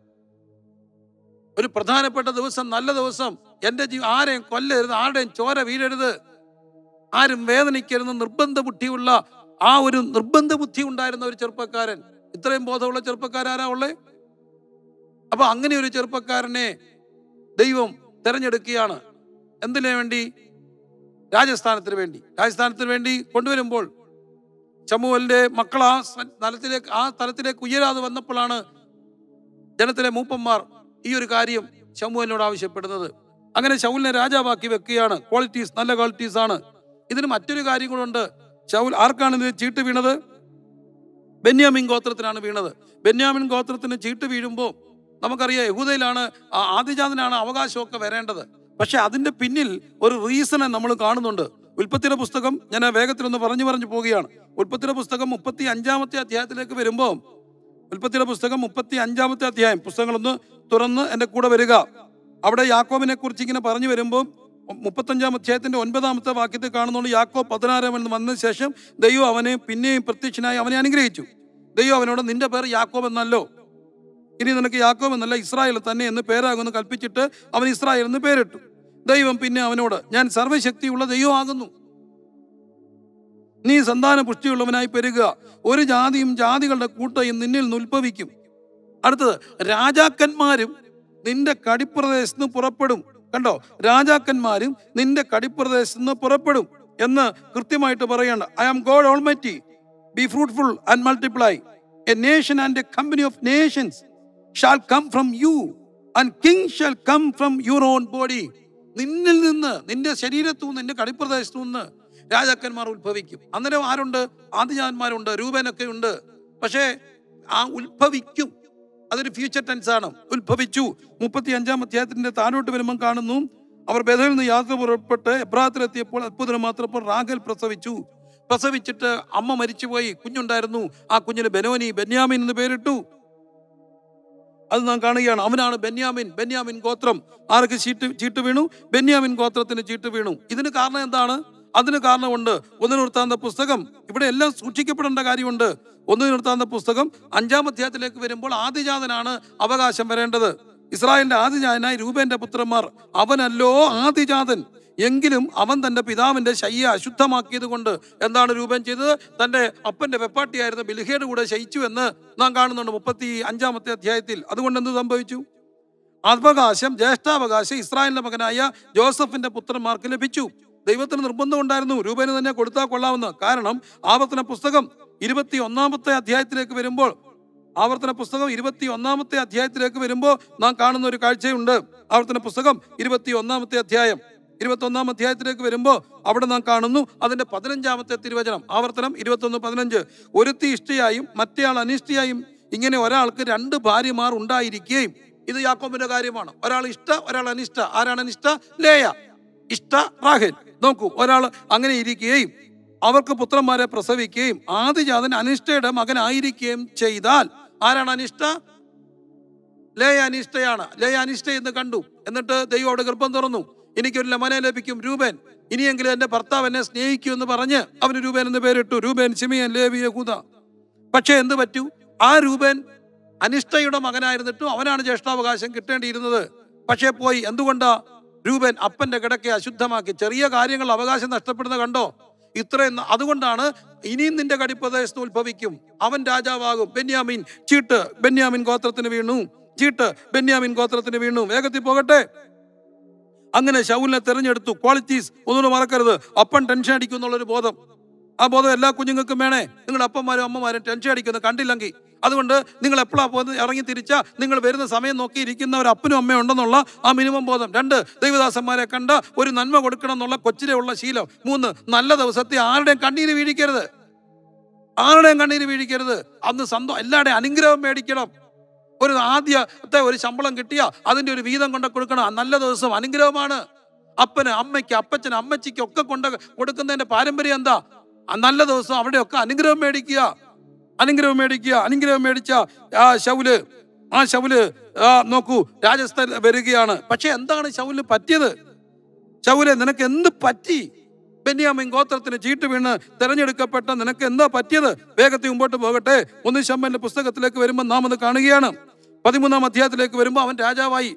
ഒരു പ്രധാനപ്പെട്ട ദിവസം നല്ല ദിവസം എന്റെ ജീവ ആരെയും കൊല്ലരുത് ആരുടെയും ചോര വീഴരുത് ആരും വേദനിക്കരുത് നിർബന്ധ ബുദ്ധിയുള്ള ആ ഒരു നിർബന്ധ ബുദ്ധി ഉണ്ടായിരുന്ന ഒരു ചെറുപ്പക്കാരൻ ഇത്രയും ബോധമുള്ള ചെറുപ്പക്കാരാരാ ഉള്ളേ അപ്പൊ അങ്ങനെ ഒരു ചെറുപ്പക്കാരനെ ദൈവം തെരഞ്ഞെടുക്കുകയാണ് എന്തിനു വേണ്ടി രാജസ്ഥാനത്തിന് വേണ്ടി രാജസ്ഥാനത്തിന് വേണ്ടി കൊണ്ടുവരുമ്പോൾ ചമുവലിന്റെ മക്കൾ ആ സ്ഥ- തലത്തിലേക്ക് ആ തലത്തിലേക്ക് ഉയരാതെ വന്നപ്പോഴാണ് ജനത്തിലെ മൂപ്പന്മാർ ഈ ഒരു കാര്യം ശമുവലിനോട് ആവശ്യപ്പെടുന്നത് അങ്ങനെ ശൗലിനെ രാജാവാക്കി വെക്കുകയാണ് ക്വാളിറ്റീസ് നല്ല ക്വാളിറ്റീസ് ആണ് ഇതിന് മറ്റൊരു കാര്യം കൂടെ ശൗൽ ആർക്കാണ് ഇത് ചീട്ട് വീണത് ബെന്യാമിൻ ഗോത്രത്തിനാണ് വീണത് ബെന്യാമിൻ ഗോത്രത്തിന് ചീട്ട് വീഴുമ്പോൾ നമുക്കറിയാം യഹൂദയിലാണ് ആ ആദിജാതനാണ് അവകാശമൊക്കെ വരേണ്ടത് പക്ഷെ അതിന്റെ പിന്നിൽ ഒരു റീസണെ നമ്മൾ കാണുന്നുണ്ട് ഉൽപ്പത്തിയുടെ പുസ്തകം ഞാൻ വേഗത്തിലൊന്ന് പറഞ്ഞു പറഞ്ഞു പോവുകയാണ് ഉൽപ്പത്തിയുടെ പുസ്തകം മുപ്പത്തി അഞ്ചാമത്തെ അധ്യായത്തിലേക്ക് വരുമ്പോൾ ഉൽപ്പത്തിയുടെ പുസ്തകം മുപ്പത്തി അഞ്ചാമത്തെ അധ്യായം പുസ്തകങ്ങളൊന്ന് തുറന്ന് എൻ്റെ കൂടെ വരിക അവിടെ യാക്കോബിനെ കുറിച്ച് ഇങ്ങനെ പറഞ്ഞു വരുമ്പോൾ മുപ്പത്തഞ്ചാം അധ്യായത്തിന്റെ ഒൻപതാമത്തെ വാക്യത്തിൽ കാണുന്നുണ്ട് യാക്കോ പതിനാറാം എന്ന് വന്ന ശേഷം ദൈവം അവനെ പിന്നെയും പ്രത്യക്ഷനായി അവനെ അനുഗ്രഹിച്ചു ദൈവം അവനോട് നിന്റെ പേർ യാക്കോബ് എന്നല്ലോ ഇനി നിനക്ക് യാക്കോബ് എന്നല്ല ഇസ്രായേൽ തന്നെ എന്ന് പേരാകുമെന്ന് കൽപ്പിച്ചിട്ട് അവൻ ഇസ്രായേൽ എന്ന് പേരിട്ടു ദൈവം പിന്നെ അവനോട് ഞാൻ സർവ്വശക്തിയുള്ള ദൈവമാകുന്നു നീ സന്താന പുഷ്ടിയുള്ളവനായി പെരുക ഒരു ജാതിയും ജാതികളുടെ കൂട്ടയും നിന്നിൽ നിന്ന് ഉത്ഭവിക്കും അടുത്തത് രാജാക്കന്മാരും നിന്റെ കടിപ്രദേശത്ത് നിന്ന് പുറപ്പെടും കണ്ടോ രാജാക്കന്മാരും നിന്റെ കടിപ്രദേശത്ത് നിന്ന് പുറപ്പെടും എന്ന് കൃത്യമായിട്ട് പറയണ്ട I am God Almighty be fruitful and multiply a nation and a company of nations shall come from you and king shall come from your own body നിന്നിൽ നിന്ന് നിന്റെ ശരീരത്തു നിന്ന് നിന്റെ കടിപ്രദേശത്തു നിന്ന് രാജാക്കന്മാർ ഉത്ഭവിക്കും അന്നേരം ആരുണ്ട് ആദിജാന്മാരുണ്ട് രൂപനൊക്കെ ഉണ്ട് പക്ഷേ ആ ഉത്ഭവിക്കും അതൊരു ഫ്യൂച്ചർ ടെൻസ് ആണ് ഉത്ഭവിച്ചു മുപ്പത്തി അഞ്ചാം അധ്യായത്തിന്റെ താഴോട്ട് വരുമ്പോൾ കാണുന്നു അവർ ബദലിൽ നിന്ന് യാത്ര പുറപ്പെട്ട് എബ്രാത്തിലെത്തിയപ്പോൾ അത്ഭുതം മാത്രപ്പോൾ റാഗൽ പ്രസവിച്ചു പ്രസവിച്ചിട്ട് അമ്മ മരിച്ചുപോയി കുഞ്ഞുണ്ടായിരുന്നു ആ കുഞ്ഞിന് ബെനോനി ബെന്യാമിൻ എന്ന് പേരിട്ടു അത് നാം കാണുകയാണ് അവനാണ് ബെന്യാമിൻ ബെന്യാമിൻ ഗോത്രം ആർക്ക് ചീട്ട് ചീട്ട് വീണു ബെന്യാമിൻ ഗോത്രത്തിന് ചീട്ട് വീണു ഇതിന് കാരണം എന്താണ് അതിന് കാരണമുണ്ട് ഒന്ന് നിർത്താந்த പുസ്തകം ഇവിടെ എല്ലാം സൂക്ഷിക്കപ്പെടേണ്ട കാര്യമുണ്ട് ഒന്ന് നിർത്താந்த പുസ്തകം അഞ്ചാം അധ്യായത്തിലേക്ക് വരുമ്പോൾ ആദിജാതനാണ് അവകാശം വരേണ്ടത് ഇസ്രായേലിന്റെ ആദിജാതനായി രൂപേന്റെ പുത്രന്മാർ അവനല്ലോ ആദിജാതൻ എങ്കിലും അവൻ തന്റെ പിതാവിന്റെ ശയ്യ അശുദ്ധമാക്കിയത് കൊണ്ട് എന്താണ് രൂപൻ ചെയ്തത് തന്റെ അപ്പന്റെ വെപ്പാട്ടിയായിരുന്ന ബിൽഹയുടെ കൂടെ ശയിച്ചു എന്ന് നാം കാണുന്നുണ്ട് മുപ്പത്തി അഞ്ചാമത്തെ അധ്യായത്തിൽ അതുകൊണ്ട് എന്ത് സംഭവിച്ചു അവകാശം ജ്യേഷ്ഠാവകാശം ഇസ്രായേലിന്റെ മകനായ ജോസഫിന്റെ പുത്രന്മാർക്ക് ലഭിച്ചു ദൈവത്തിന് നിർബന്ധം ഉണ്ടായിരുന്നു രൂപന് തന്നെ കൊടുത്താൽ കൊള്ളാമെന്ന് കാരണം ആവർത്തന പുസ്തകം ഇരുപത്തി ഒന്നാമത്തെ അധ്യായത്തിലേക്ക് വരുമ്പോൾ ആവർത്തന പുസ്തകം ഇരുപത്തി ഒന്നാമത്തെ അധ്യായത്തിലേക്ക് വരുമ്പോൾ നാം കാണുന്ന ഒരു കാഴ്ചയുണ്ട് ആവർത്തന പുസ്തകം ഇരുപത്തി ഒന്നാമത്തെ അധ്യായം ഇരുപത്തൊന്നാം അധ്യായത്തിലേക്ക് വരുമ്പോൾ അവിടെ നാം കാണുന്നു അതിന്റെ പതിനഞ്ചാമത്തെ തിരുവചനം ആവർത്തനം ഇരുപത്തൊന്ന് പതിനഞ്ച് ഒരുത്തി ഇഷ്ടയായും മറ്റേയാൾ അനിഷ്ടയായും ഇങ്ങനെ ഒരാൾക്ക് രണ്ട് ഭാര്യമാർ ഉണ്ടായിരിക്കുകയും ഇത് യാക്കോബിന്റെ കാര്യമാണ് ഒരാൾ ഇഷ്ട ഒരാൾ അനിഷ്ട ആരാണ് അനിഷ്ട ലേയ ഇഷ്ട റാഹേൽ നോക്കൂ ഒരാൾ അങ്ങനെ ഇരിക്കുകയും അവർക്ക് പുത്രന്മാരെ പ്രസവിക്കുകയും ആദിജാതൻ അനിഷ്ടയുടെ മകനായിരിക്കുകയും ചെയ്താൽ ആരാണ് അനിഷ്ട ലേയ അനിഷ്ടയാണ് ലേയ അനിഷ്ട എന്ന് കണ്ടു എന്നിട്ട് ദൈവം അവിടെ ഗർഭം തുറന്നു എനിക്കൊരു ലമനെ ലഭിക്കും രൂപൻ ഇനിയെങ്കിലും എന്റെ ഭർത്താവ് എന്നെ സ്നേഹിക്കൂ എന്ന് പറഞ്ഞ് അവന് രൂപൻ എന്ന് പേരിട്ടു രൂപൻ സിമിയൻ ലേവി യഹൂദ പക്ഷേ എന്ത് പറ്റൂ ആ രൂപൻ അനിഷ്ടയുടെ മകനായിരുന്നിട്ടും അവനാണ് ജ്യേഷ്ഠാവകാശം കിട്ടേണ്ടിയിരുന്നത് പക്ഷേ പോയി എന്തുകൊണ്ടാ രൂപൻ അപ്പന്റെ കിടക്കെ അശുദ്ധമാക്കി ചെറിയ കാര്യങ്ങൾ അവകാശം നഷ്ടപ്പെടുന്ന കണ്ടോ ഇത്രയും ന- അതുകൊണ്ടാണ് ഇനിയും നിന്റെ കടിപ്രദേശത്ത് ഉത്ഭവിക്കും അവൻ രാജാവാകും ബെന്യാമിൻ ചീട്ട് ബെന്യാമിൻ ഗോത്രത്തിന് വീണു ചീട്ട് ബെന്യാമിൻ ഗോത്രത്തിന് വീണു വേഗത്തിൽ പോകട്ടെ അങ്ങനെ ശൗലിനെ തെരഞ്ഞെടുത്തു ക്വാളിറ്റീസ് ഒന്നുകൂടെ മറക്കരുത് അപ്പൻ ടെൻഷൻ അടിക്കും എന്നുള്ളൊരു ബോധം ആ ബോധം എല്ലാ കുഞ്ഞുങ്ങൾക്കും വേണേ നിങ്ങളുടെ അപ്പന്മാരും അമ്മമാരും ടെൻഷൻ അടിക്കുന്നത് കണ്ടില്ലെങ്കിൽ അതുകൊണ്ട് നിങ്ങൾ എപ്പോഴാണ് പോകുന്നത് ഇറങ്ങി തിരിച്ചാ നിങ്ങൾ വരുന്ന സമയം നോക്കി ഇരിക്കുന്ന ഒരു അപ്പനും അമ്മയും ഉണ്ടെന്നുള്ള ആ മിനിമം ബോധം രണ്ട് ദൈവദാസന്മാരെ കണ്ട ഒരു നന്മ കൊടുക്കണം എന്നുള്ള കൊച്ചിലെ ഉള്ള ശീലം മൂന്ന് നല്ല ദിവസത്തെ ആരുടെയും കണ്ണീര് വീഴിക്കരുത് ആരുടെയും കണ്ണീര് വീഴിക്കരുത് അന്ന് സന്തോഷം എല്ലാവരുടെയും അനുഗ്രഹം മേടിക്കണം ഒരു ആദ്യത്തെ ഒരു ശമ്പളം കിട്ടിയ അതിന്റെ ഒരു വീതം കൊണ്ട് കൊടുക്കണം ആ നല്ല ദിവസം അനുഗ്രഹമാണ് അപ്പന് അമ്മയ്ക്ക് അപ്പച്ചന് അമ്മച്ചിക്ക് ഒക്കെ കൊണ്ട് കൊടുക്കുന്നതിന്റെ പാരമ്പര്യം എന്താ ആ നല്ല ദിവസം അവിടെയൊക്കെ അനുഗ്രഹം മേടിക്കുക അനുഗ്രഹം മേടിക്കുക അനുഗ്രഹം മേടിച്ച ആ ശൗല് ആ ശൗല് ആ നോക്കൂ രാജസ്ഥാൻ വരികയാണ് പക്ഷെ എന്താണ് ശൗലിന് പറ്റിയത് ശൗലെ നിനക്ക് എന്ത് പറ്റി ബെന്യാമിൻ ഗോത്രത്തിന് ചീട്ട് വീണ് തെരഞ്ഞെടുക്കപ്പെട്ട നിനക്ക് എന്താ പറ്റിയത് വേഗത്തിൽ മുമ്പോട്ട് പോകട്ടെ ഒന്ന് ശമ്മന്റെ പുസ്തകത്തിലേക്ക് വരുമ്പോൾ നാം അത് കാണുകയാണ് പതിമൂന്നാം അധ്യായത്തിലേക്ക് വരുമ്പോൾ അവൻ രാജാവായി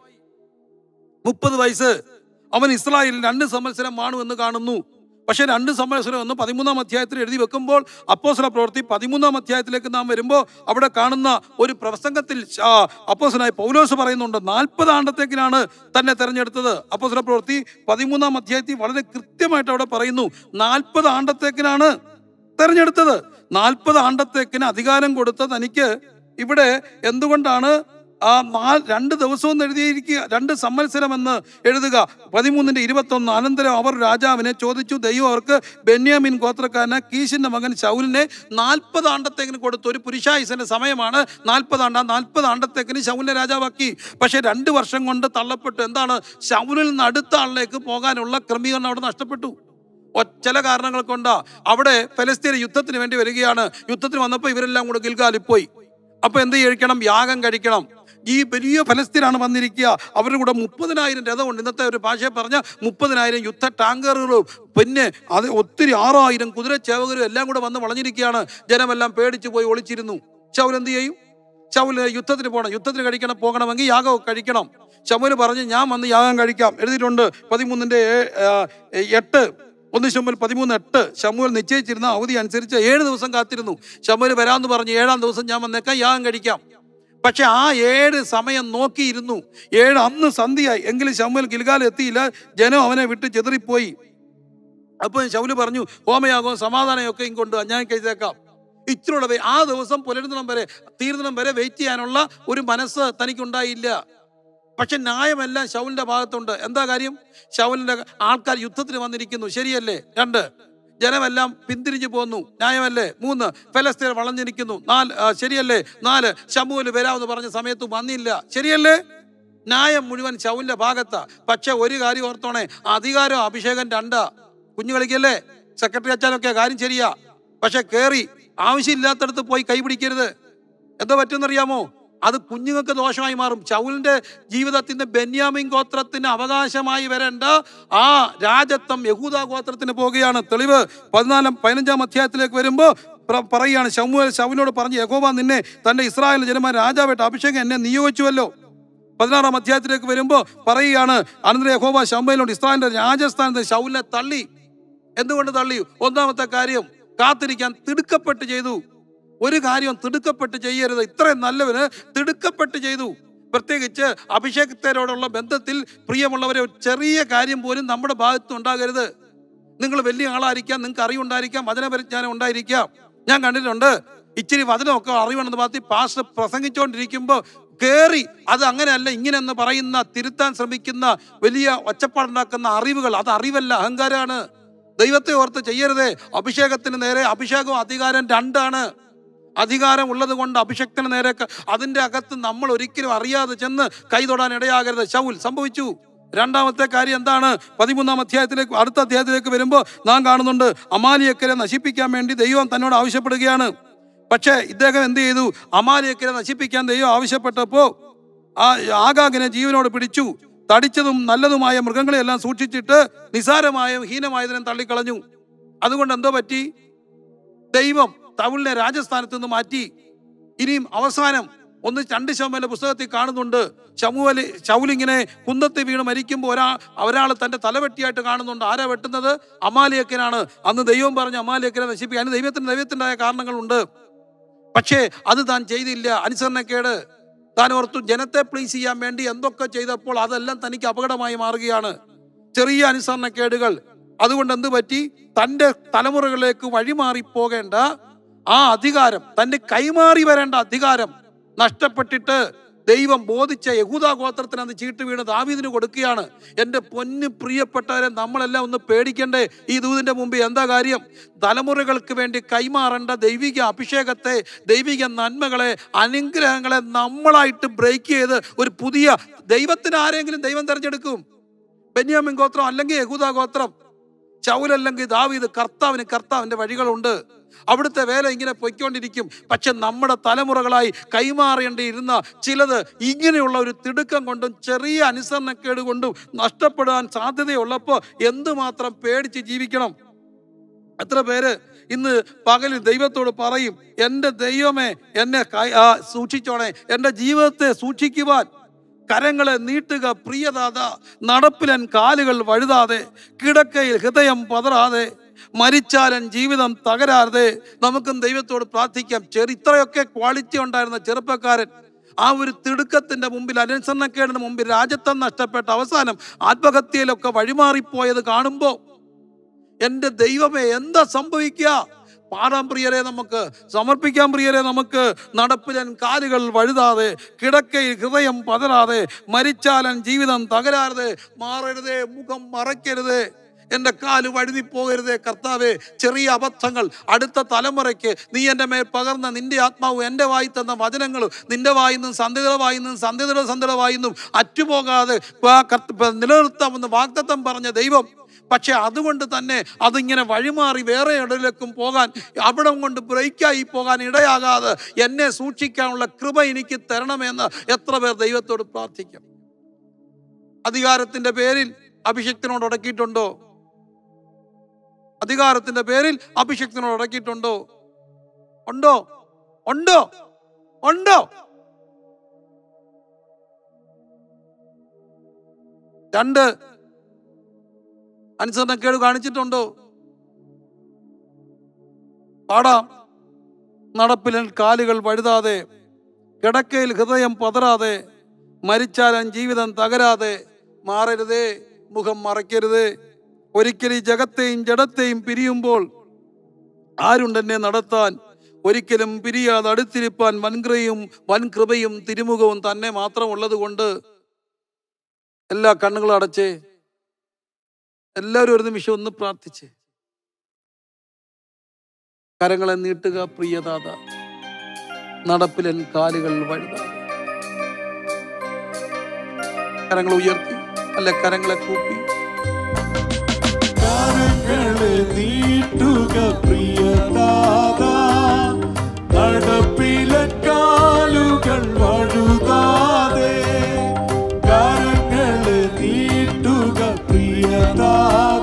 മുപ്പത് വയസ്സ് അവൻ ഇസ്രായേലിൽ രണ്ട് സംവത്സരം എന്ന് കാണുന്നു പക്ഷെ രണ്ട് സംവത്സരം എന്ന് പതിമൂന്നാം അധ്യായത്തിൽ എഴുതി വെക്കുമ്പോൾ അപ്പോസല പ്രവൃത്തി പതിമൂന്നാം അധ്യായത്തിലേക്ക് നാം വരുമ്പോൾ അവിടെ കാണുന്ന ഒരു പ്രസംഗത്തിൽ ആ, അപ്പോസ്തലനായ പൗലോസ് പറയുന്നുണ്ട് നാൽപ്പത് ആണ്ടത്തേക്കിനാണ് തന്നെ തെരഞ്ഞെടുത്തത് അപ്പോസല പ്രവൃത്തി പതിമൂന്നാം അധ്യായത്തിൽ വളരെ കൃത്യമായിട്ട് അവിടെ പറയുന്നു നാൽപ്പത് ആണ്ടത്തേക്കിനാണ് തെരഞ്ഞെടുത്തത് നാൽപ്പത് ആണ്ടത്തേക്കിന് അധികാരം കൊടുത്ത തനിക്ക് ഇവിടെ എന്തുകൊണ്ടാണ് ആ നാ രണ്ട് ദിവസവും എഴുതിയിരിക്കുക രണ്ട് സംവത്സരം എന്ന് എഴുതുക പതിമൂന്നിന്റെ ഇരുപത്തൊന്ന് അനന്തരം അവർ രാജാവിനെ ചോദിച്ചു ദൈവം അവർക്ക് ബെന്യാമിൻ ഗോത്രക്കാരന് കീശിന്റെ മകൻ ശൗലിനെ നാൽപ്പത് ആണ്ടത്തേക്കിന് കൊടുത്തു ഒരു പുരുഷായുസിന്റെ സമയമാണ് നാൽപ്പത് ആണ്ട നാൽപ്പത് ആണ്ടത്തേക്കിന് ശൗലിനെ രാജാവാക്കി പക്ഷെ രണ്ട് വർഷം കൊണ്ട് തള്ളപ്പെട്ടു എന്താണ് ശൗലിൽ നിന്ന് അടുത്ത ആളിലേക്ക് പോകാനുള്ള ക്രമീകരണം അവിടെ നഷ്ടപ്പെട്ടു ഒ- ചില കാരണങ്ങൾ കൊണ്ടാ അവിടെ ഫലസ്തീൻ യുദ്ധത്തിന് വേണ്ടി വരികയാണ് യുദ്ധത്തിന് വന്നപ്പോൾ ഇവരെല്ലാം കൂടെ ഗിൽഗാലിൽ പോയി അപ്പൊ എന്ത് കഴിക്കണം യാഗം കഴിക്കണം ഈ വലിയ ഫലസ്തീനാണ് വന്നിരിക്കുക അവരുടെ കൂടെ മുപ്പതിനായിരം രഥമുണ്ട് ഇന്നത്തെ ഒരു ഭാഷയെ പറഞ്ഞ മുപ്പതിനായിരം യുദ്ധ ടാങ്കറുകളും പിന്നെ അത് ഒത്തിരി ആറായിരം കുതിരച്ചേവകരും എല്ലാം കൂടെ വന്ന് വളഞ്ഞിരിക്കുകയാണ് ജനമെല്ലാം പേടിച്ചു പോയി ഒളിച്ചിരുന്നു ശൗൽ എന്ത് ചെയ്യും ശൗല് യുദ്ധത്തിന് പോകണം യുദ്ധത്തിന് കഴിക്കണം പോകണമെങ്കിൽ യാഗം കഴിക്കണം ശമുല് പറഞ്ഞ് ഞാൻ വന്ന് യാഗം കഴിക്കാം എഴുതിയിട്ടുണ്ട് പതിമൂന്നിന്റെ ഏ- ആ, എട്ട് ഒന്ന് ശമുൽ പതിമൂന്ന് എട്ട് ശമുൽ നിശ്ചയിച്ചിരുന്ന അവധി അനുസരിച്ച് ഏഴ് ദിവസം കാത്തിരുന്നു ശമുൽ വരാമെന്ന് പറഞ്ഞ് ഏഴാം ദിവസം ഞാൻ വന്നേക്കാം യാഗം കഴിക്കാം പക്ഷെ ആ ഏഴ് സമയം നോക്കിയിരുന്നു ഏഴ് അന്ന് സന്ധ്യയായി എങ്കിലും ശമുൽ ഗിൽഗാൽ എത്തിയില്ല ജനം അവനെ വിട്ട് ചെതറിപ്പോയി അപ്പോൾ ശൗല് പറഞ്ഞു ഹോമയാഗവും സമാധാനമൊക്കെയും കൊണ്ട് ഞാൻ കഴിച്ചേക്കാം ഇച്ചിരിയുള്ള വെ- ആ ദിവസം പുലരുന്നിടം വരെ തീർന്നിടം വരെ വെയിറ്റ് ചെയ്യാനുള്ള ഒരു മനസ്സ് തനിക്കുണ്ടായില്ല പക്ഷെ ന്യായമെല്ലാം ശൗലിന്റെ ഭാഗത്തുണ്ട് എന്താ കാര്യം ശൗലിന്റെ ആൾക്കാർ യുദ്ധത്തിന് വന്നിരിക്കുന്നു ശരിയല്ലേ രണ്ട് ജനമെല്ലാം പിന്തിരിഞ്ഞു പോന്നു ന്യായമല്ലേ മൂന്ന് ഫലസ്തീൻ വളഞ്ഞിരിക്കുന്നു നാല് ആ, ശരിയല്ലേ നാല് ശമൂല് വരാമെന്ന് പറഞ്ഞ സമയത്ത് വന്നില്ല ശരിയല്ലേ ന്യായം മുഴുവൻ ശൗലിന്റെ ഭാഗത്താ പക്ഷെ ഒരു കാര്യം ഓർത്തോണേ അധികാരം അഭിഷേകം രണ്ടാ കുഞ്ഞു കളിക്കല്ലേ സെക്രട്ടറി അച്ഛനൊക്കെ കാര്യം ശരിയാ പക്ഷെ കേറി ആവശ്യമില്ലാത്തടത്ത് പോയി കൈപിടിക്കരുത് എന്താ പറ്റുമെന്നറിയാമോ അത് കുഞ്ഞുങ്ങൾക്ക് ദോഷമായി മാറും ചൗലിന്റെ ജീവിതത്തിന്റെ ബെന്യാമിൻ ഗോത്രത്തിന് അവകാശമായി വരേണ്ട ആ രാജത്വം യഹൂദ ഗോത്രത്തിന് പോവുകയാണ് തെളിവ് പതിനാലാം പതിനഞ്ചാം അധ്യായത്തിലേക്ക് വരുമ്പോൾ പ്ര- പറയുകയാണ് ശമുവേൽ ശൗലിനോട് പറഞ്ഞു യഹോവ നിന്നെ തന്റെ ഇസ്രായേൽ ജനമായ രാജാവായിട്ട് അഭിഷേകം എന്നെ നിയോഗിച്ചുവല്ലോ പതിനാറാം അധ്യായത്തിലേക്ക് വരുമ്പോൾ പറയുകയാണ് അനന്തര യഹോവ ശമ്പയിലോട് ഇസ്രായേലിന്റെ രാജസ്ഥാനത്ത് ശൗലിനെ തള്ളി എന്തുകൊണ്ട് തള്ളി ഒന്നാമത്തെ കാര്യം കാത്തിരിക്കാൻ തിടുക്കപ്പെട്ട് ചെയ്തു ഒരു കാര്യം തിടുക്കപ്പെട്ട് ചെയ്യരുത് ഇത്രയും നല്ലവന് തിടുക്കപ്പെട്ട് ചെയ്തു പ്രത്യേകിച്ച് അഭിഷേകത്തോടുള്ള ബന്ധത്തിൽ പ്രിയമുള്ളവരെ ഒരു ചെറിയ കാര്യം പോലും നമ്മുടെ ഭാഗത്ത് ഉണ്ടാകരുത് നിങ്ങൾ വലിയ ആളായിരിക്കാം നിങ്ങൾക്ക് അറിവുണ്ടായിരിക്കാം വചനപരിജ്ഞാനം ഉണ്ടായിരിക്കാം ഞാൻ കണ്ടിട്ടുണ്ട് ഇച്ചിരി വചനമൊക്കെ അറിവണെന്ന് പാത്തി പാസ്റ്റർ പ്രസംഗിച്ചുകൊണ്ടിരിക്കുമ്പോൾ കേറി അത് അങ്ങനെയല്ല ഇങ്ങനെയെന്ന് പറയുന്ന തിരുത്താൻ ശ്രമിക്കുന്ന വലിയ ഒച്ചപ്പാടുണ്ടാക്കുന്ന അറിവുകൾ അത് അറിവല്ല അഹങ്കാരമാണ് ദൈവത്തെ ഓർത്ത് ചെയ്യരുതേ അഭിഷേകത്തിന് നേരെ അഭിഷേകവും അധികാരം രണ്ടാണ് അധികാരം ഉള്ളത് കൊണ്ട് അഭിഷക്തന് നേരെ ക- അതിന്റെ അകത്ത് നമ്മൾ ഒരിക്കലും അറിയാതെ ചെന്ന് കൈ തൊടാൻ ഇടയാകരുത് ശൗൽ സംഭവിച്ചു രണ്ടാമത്തെ കാര്യം എന്താണ് പതിമൂന്നാം അധ്യായത്തിലേക്ക് അടുത്ത അധ്യായത്തിലേക്ക് വരുമ്പോൾ നാം കാണുന്നുണ്ട് അമാലിയക്കരെ നശിപ്പിക്കാൻ വേണ്ടി ദൈവം തന്നോട് ആവശ്യപ്പെടുകയാണ് പക്ഷേ ഇദ്ദേഹം എന്ത് ചെയ്തു അമാലിയക്കരെ നശിപ്പിക്കാൻ ദൈവം ആവശ്യപ്പെട്ടപ്പോൾ ആ ആകാഗിനെ ജീവനോട് പിടിച്ചു തടിച്ചതും നല്ലതുമായ മൃഗങ്ങളെയെല്ലാം സൂക്ഷിച്ചിട്ട് നിസാരമായും ഹീനമായതിനെ തള്ളിക്കളഞ്ഞു അതുകൊണ്ട് എന്തോ പറ്റി ദൈവം തവിളിനെ രാജസ്ഥാനത്ത് നിന്ന് മാറ്റി ഇനിയും അവസാനം ഒന്ന് രണ്ട് ശവമേലെ പുസ്തകത്തിൽ കാണുന്നുണ്ട് ശമുവല് ശൗലിങ്ങനെ കുന്നത്ത് വീണ് മരിക്കുമ്പോൾ ഒരാ ഒരാൾ തന്റെ തലവെട്ടിയായിട്ട് കാണുന്നുണ്ട് ആരാ വെട്ടുന്നത് അമാലിയക്കനാണ് അന്ന് ദൈവം പറഞ്ഞ അമാലിയക്കനെ നശിപ്പിക്കാൻ അതിന് ദൈവത്തിന് ദൈവത്തിൻ്റെതായ കാരണങ്ങളുണ്ട് പക്ഷേ അത് താൻ ചെയ്തില്ല അനുസരണക്കേട് താൻ ഓർത്തു ജനത്തെ പ്ലീസ് ചെയ്യാൻ വേണ്ടി എന്തൊക്കെ ചെയ്തപ്പോൾ അതെല്ലാം തനിക്ക് അപകടമായി മാറുകയാണ് ചെറിയ അനുസരണക്കേടുകൾ അതുകൊണ്ട് എന്ത് പറ്റി തൻ്റെ തലമുറകളിലേക്ക് വഴിമാറി പോകേണ്ട ആ അധികാരം തന്റെ കൈമാറി വരേണ്ട അധികാരം നഷ്ടപ്പെട്ടിട്ട് ദൈവം ബോധിച്ച യഹൂദ ഗോത്രത്തിന് അന്ന് ചീട്ട് വീണ് ദാവീദിന് കൊടുക്കുകയാണ് എൻ്റെ പൊന്ന് പ്രിയപ്പെട്ടവരെ നമ്മളെല്ലാം ഒന്ന് പേടിക്കണ്ടേ ഈ ദൂതിന്റെ മുമ്പ് എന്താ കാര്യം തലമുറകൾക്ക് വേണ്ടി കൈമാറേണ്ട ദൈവിക അഭിഷേകത്തെ ദൈവിക നന്മകളെ അനുഗ്രഹങ്ങളെ നമ്മളായിട്ട് ബ്രേക്ക് ചെയ്ത് ഒരു പുതിയ ദൈവത്തിന് ആരെങ്കിലും ദൈവം തിരഞ്ഞെടുക്കും ബെന്യാമിൻ ഗോത്രം അല്ലെങ്കിൽ യഹൂദ ഗോത്രം ചൗലല്ലെങ്കിൽ ദാവീദ് കർത്താവിന് കർത്താവിന്റെ വഴികളുണ്ട് അവിടുത്തെ വേല ഇങ്ങനെ പൊയ്ക്കൊണ്ടിരിക്കും പക്ഷെ നമ്മുടെ തലമുറകളായി കൈമാറേണ്ടിയിരുന്ന ചിലത് ഇങ്ങനെയുള്ള ഒരു തിടുക്കം കൊണ്ടും ചെറിയ അനുസരണക്കേട് കൊണ്ടും നഷ്ടപ്പെടാൻ സാധ്യതയുള്ളപ്പോൾ എന്തുമാത്രം പേടിച്ച് ജീവിക്കണം എത്ര പേര് ഇന്ന് പകലിൽ ദൈവത്തോട് പറയും എൻ്റെ ദൈവമേ എന്നെ കൈ- ആ, സൂക്ഷിച്ചോണേ എൻ്റെ ജീവിതത്തെ സൂക്ഷിക്കുവാൻ കരങ്ങളെ നീട്ടുക പ്രിയതാത നടപ്പിലൻ കാലുകൾ വഴുതാതെ കിടക്കയിൽ ഹൃദയം പതറാതെ മരിച്ചാലൻ ജീവിതം തകരാതെ നമുക്കും ദൈവത്തോട് പ്രാർത്ഥിക്കാം ചെറു ഇത്രയൊക്കെ ക്വാളിറ്റി ഉണ്ടായിരുന്ന ചെറുപ്പക്കാരൻ ആ ഒരു തിടുക്കത്തിന്റെ മുമ്പിൽ അനുസരണക്കേടിന് മുമ്പിൽ രാജ്യത്വം നഷ്ടപ്പെട്ട അവസാനം ആത്മഹത്യയിലൊക്കെ വഴിമാറിപ്പോയത് കാണുമ്പോൾ എൻ്റെ ദൈവമേ എന്താ സംഭവിക്കുക പാടാൻ പ്രിയരെ നമുക്ക് സമർപ്പിക്കാൻ പ്രിയരെ നമുക്ക് നടപ്പിലൻ കാലുകൾ വഴുതാതെ കിടക്കയിൽ ഹൃദയം പതരാതെ മരിച്ചാലൻ ജീവിതം തകരാതെ മാറരുതേ മുഖം മറയ്ക്കരുതേ എൻ്റെ കാല് വഴുതി പോകരുതേ കർത്താവേ ചെറിയ അബദ്ധങ്ങൾ അടുത്ത തലമുറയ്ക്ക് നീ എൻ്റെ മേൽ പകർന്ന നിന്റെ ആത്മാവ് എൻ്റെ വായി തന്ന വചനങ്ങളും നിന്റെ വായിന്നും സന്ധിതയുടെ വായിന്നും സന്ധിതയുടെ സന്ധിയുടെ വായിന്നും അറ്റുപോകാതെ വാ- കർത്ത- നിലനിർത്താമെന്ന് വാഗ്ദത്തം പറഞ്ഞ ദൈവം പക്ഷെ അതുകൊണ്ട് തന്നെ അതിങ്ങനെ വഴിമാറി വേറെ ഇടയിലേക്കും പോകാൻ അവിടം കൊണ്ട് ബ്രേക്കായി പോകാൻ ഇടയാകാതെ എന്നെ സൂക്ഷിക്കാനുള്ള കൃപ എനിക്ക് തരണമെന്ന് എത്ര പേർ ദൈവത്തോട് പ്രാർത്ഥിക്കും അധികാരത്തിന്റെ പേരിൽ അഭിഷക്തിനോട് ഉടക്കിയിട്ടുണ്ടോ അധികാരത്തിന്റെ പേരിൽ അഭിഷക്തിനോട് ഉടക്കിയിട്ടുണ്ടോ ഉണ്ടോ ഉണ്ടോ ഉണ്ടോ രണ്ട് അനുസരണക്കേട് കാണിച്ചിട്ടുണ്ടോ പാടാം നടപ്പിൽ കാലുകൾ വഴുതാതെ കിടക്കയിൽ ഹൃദയം പതറാതെ മരിച്ചാലും ജീവിതം തകരാതെ മാറരുതേ മുഖം മറയ്ക്കരുതേ ഒരിക്കൽ ഈ ജഗത്തെയും ജഡത്തെയും പിരിയുമ്പോൾ ആരുണ്ടെന്നെ നടത്താൻ ഒരിക്കലും പിരിയാതെ അടുത്തിരിപ്പാൻ വൻകൃയും വൻകൃപയും തിരുമുഖവും തന്നെ മാത്രമുള്ളത് കൊണ്ട് എല്ലാ കണ്ണുകളും അടച്ചേ എല്ലാവരും ഒരു നിമിഷം ഒന്ന് പ്രാർത്ഥിച്ച് കരങ്ങളെ നീട്ടുക പ്രിയതാത നടപ്പിലൻ കാലുകൾ വഴുതാതെ കരങ്ങൾ ഉയർത്തി അല്ല കരങ്ങളെ കൂപ്പി കരങ്ങളെ നീട്ടുക പ്രിയതാത നടപ്പിലെ കാലുകൾ വഴുതാതെ കരങ്ങളെ നീട്ടുക പ്രിയതാത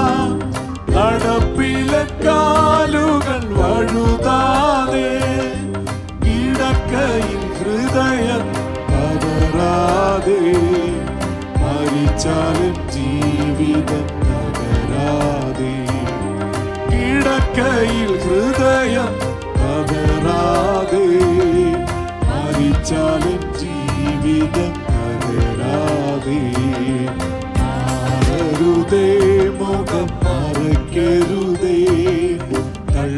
നടപ്പിലെ കാലുകൾ വഴുതാതെ കിടക്കയിൽ ഹൃദയം പതറാതെ മരിച്ചാലും ജീവിതം തകരാതെ കിടക്കയിൽ ഹൃദയം പതറാതെ മരിച്ചാലും ജീവിതം തകരാതെ മാറരുതേ മുഖം മറയ്ക്കരുതേ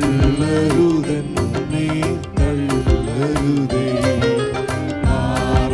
തള്ളരുതെന്നെ തള്ളരുതേ മാറ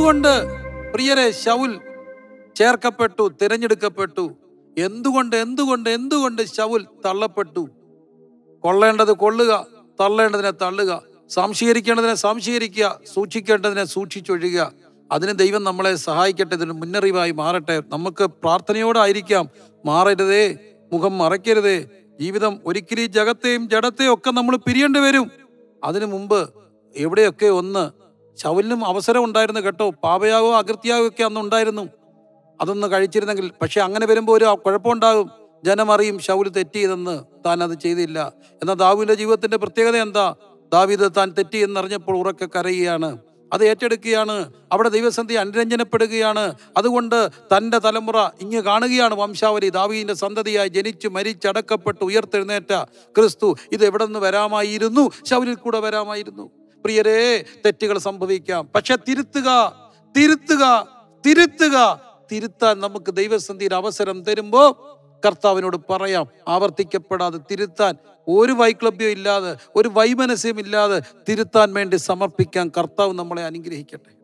എന്തുകൊണ്ട് പ്രിയരെ ശൗൽ ചേർക്കപ്പെട്ടു തിരഞ്ഞെടുക്കപ്പെട്ടു എന്തുകൊണ്ട് എന്തുകൊണ്ട് എന്തുകൊണ്ട് ശൗൽ തള്ളപ്പെട്ടു കൊള്ളേണ്ടത് കൊള്ളുക തള്ളേണ്ടതിനെ തള്ളുക സംശീകരിക്കേണ്ടതിനെ സംശീകരിക്കുക സൂക്ഷിക്കേണ്ടതിനെ സൂക്ഷിച്ചൊഴുകുക അതിന് ദൈവം നമ്മളെ സഹായിക്കട്ടെ ഇതിന് മുന്നറിവായി മാറട്ടെ നമുക്ക് പ്രാർത്ഥനയോടായിരിക്കാം മാറരുതേ മുഖം മറയ്ക്കരുതേ ജീവിതം ഒരിക്കലും ഈ ജഗത്തെയും ജഡത്തെയും ഒക്കെ നമ്മൾ പിരിയേണ്ടി വരും അതിനു മുമ്പ് എവിടെയൊക്കെ ഒന്ന് ശൗലിനും അവസരം ഉണ്ടായിരുന്നു കേട്ടോ പാപയാകോ അകൃത്യാകോ ഒക്കെ അന്ന് ഉണ്ടായിരുന്നു അതൊന്ന് കഴിച്ചിരുന്നെങ്കിൽ പക്ഷെ അങ്ങനെ വരുമ്പോൾ ഒരു കുഴപ്പമുണ്ടാകും ജനമറിയും ശൗല് തെറ്റിയതെന്ന് താൻ അത് ചെയ്തില്ല എന്നാൽ ദാവീദിന്റെ ജീവിതത്തിന്റെ പ്രത്യേകത എന്താ ദാവീദ് താൻ തെറ്റി എന്നറിഞ്ഞപ്പോൾ ഉറക്കെ കരയുകയാണ് അത് ഏറ്റെടുക്കുകയാണ് അവിടെ ദൈവസന്ധി അനുരഞ്ജനപ്പെടുകയാണ് അതുകൊണ്ട് തൻ്റെ തലമുറ ഇങ്ങ് കാണുകയാണ് വംശാവലി ദാവീദിന്റെ സന്തതിയായി ജനിച്ചു മരിച്ചടക്കപ്പെട്ട് ഉയർത്തെഴുന്നേറ്റ ക്രിസ്തു ഇത് എവിടെ നിന്ന് വരാമായിരുന്നു ശൗലിൽ കൂടെ വരാമായിരുന്നു പ്രിയരേ തെറ്റുകൾ സംഭവിക്കാം പക്ഷെ തിരുത്തുക തിരുത്തുക തിരുത്തുക തിരുത്താൻ നമുക്ക് ദൈവസന്ധിയിൽ അവസരം തരുമ്പോൾ കർത്താവിനോട് പറയാം ആവർത്തിക്കപ്പെടാതെ തിരുത്താൻ ഒരു വൈക്ലഭ്യം ഇല്ലാതെ ഒരു വൈമനസ്യം ഇല്ലാതെ തിരുത്താൻ വേണ്ടി സമർപ്പിക്കാൻ കർത്താവ് നമ്മളെ അനുഗ്രഹിക്കട്ടെ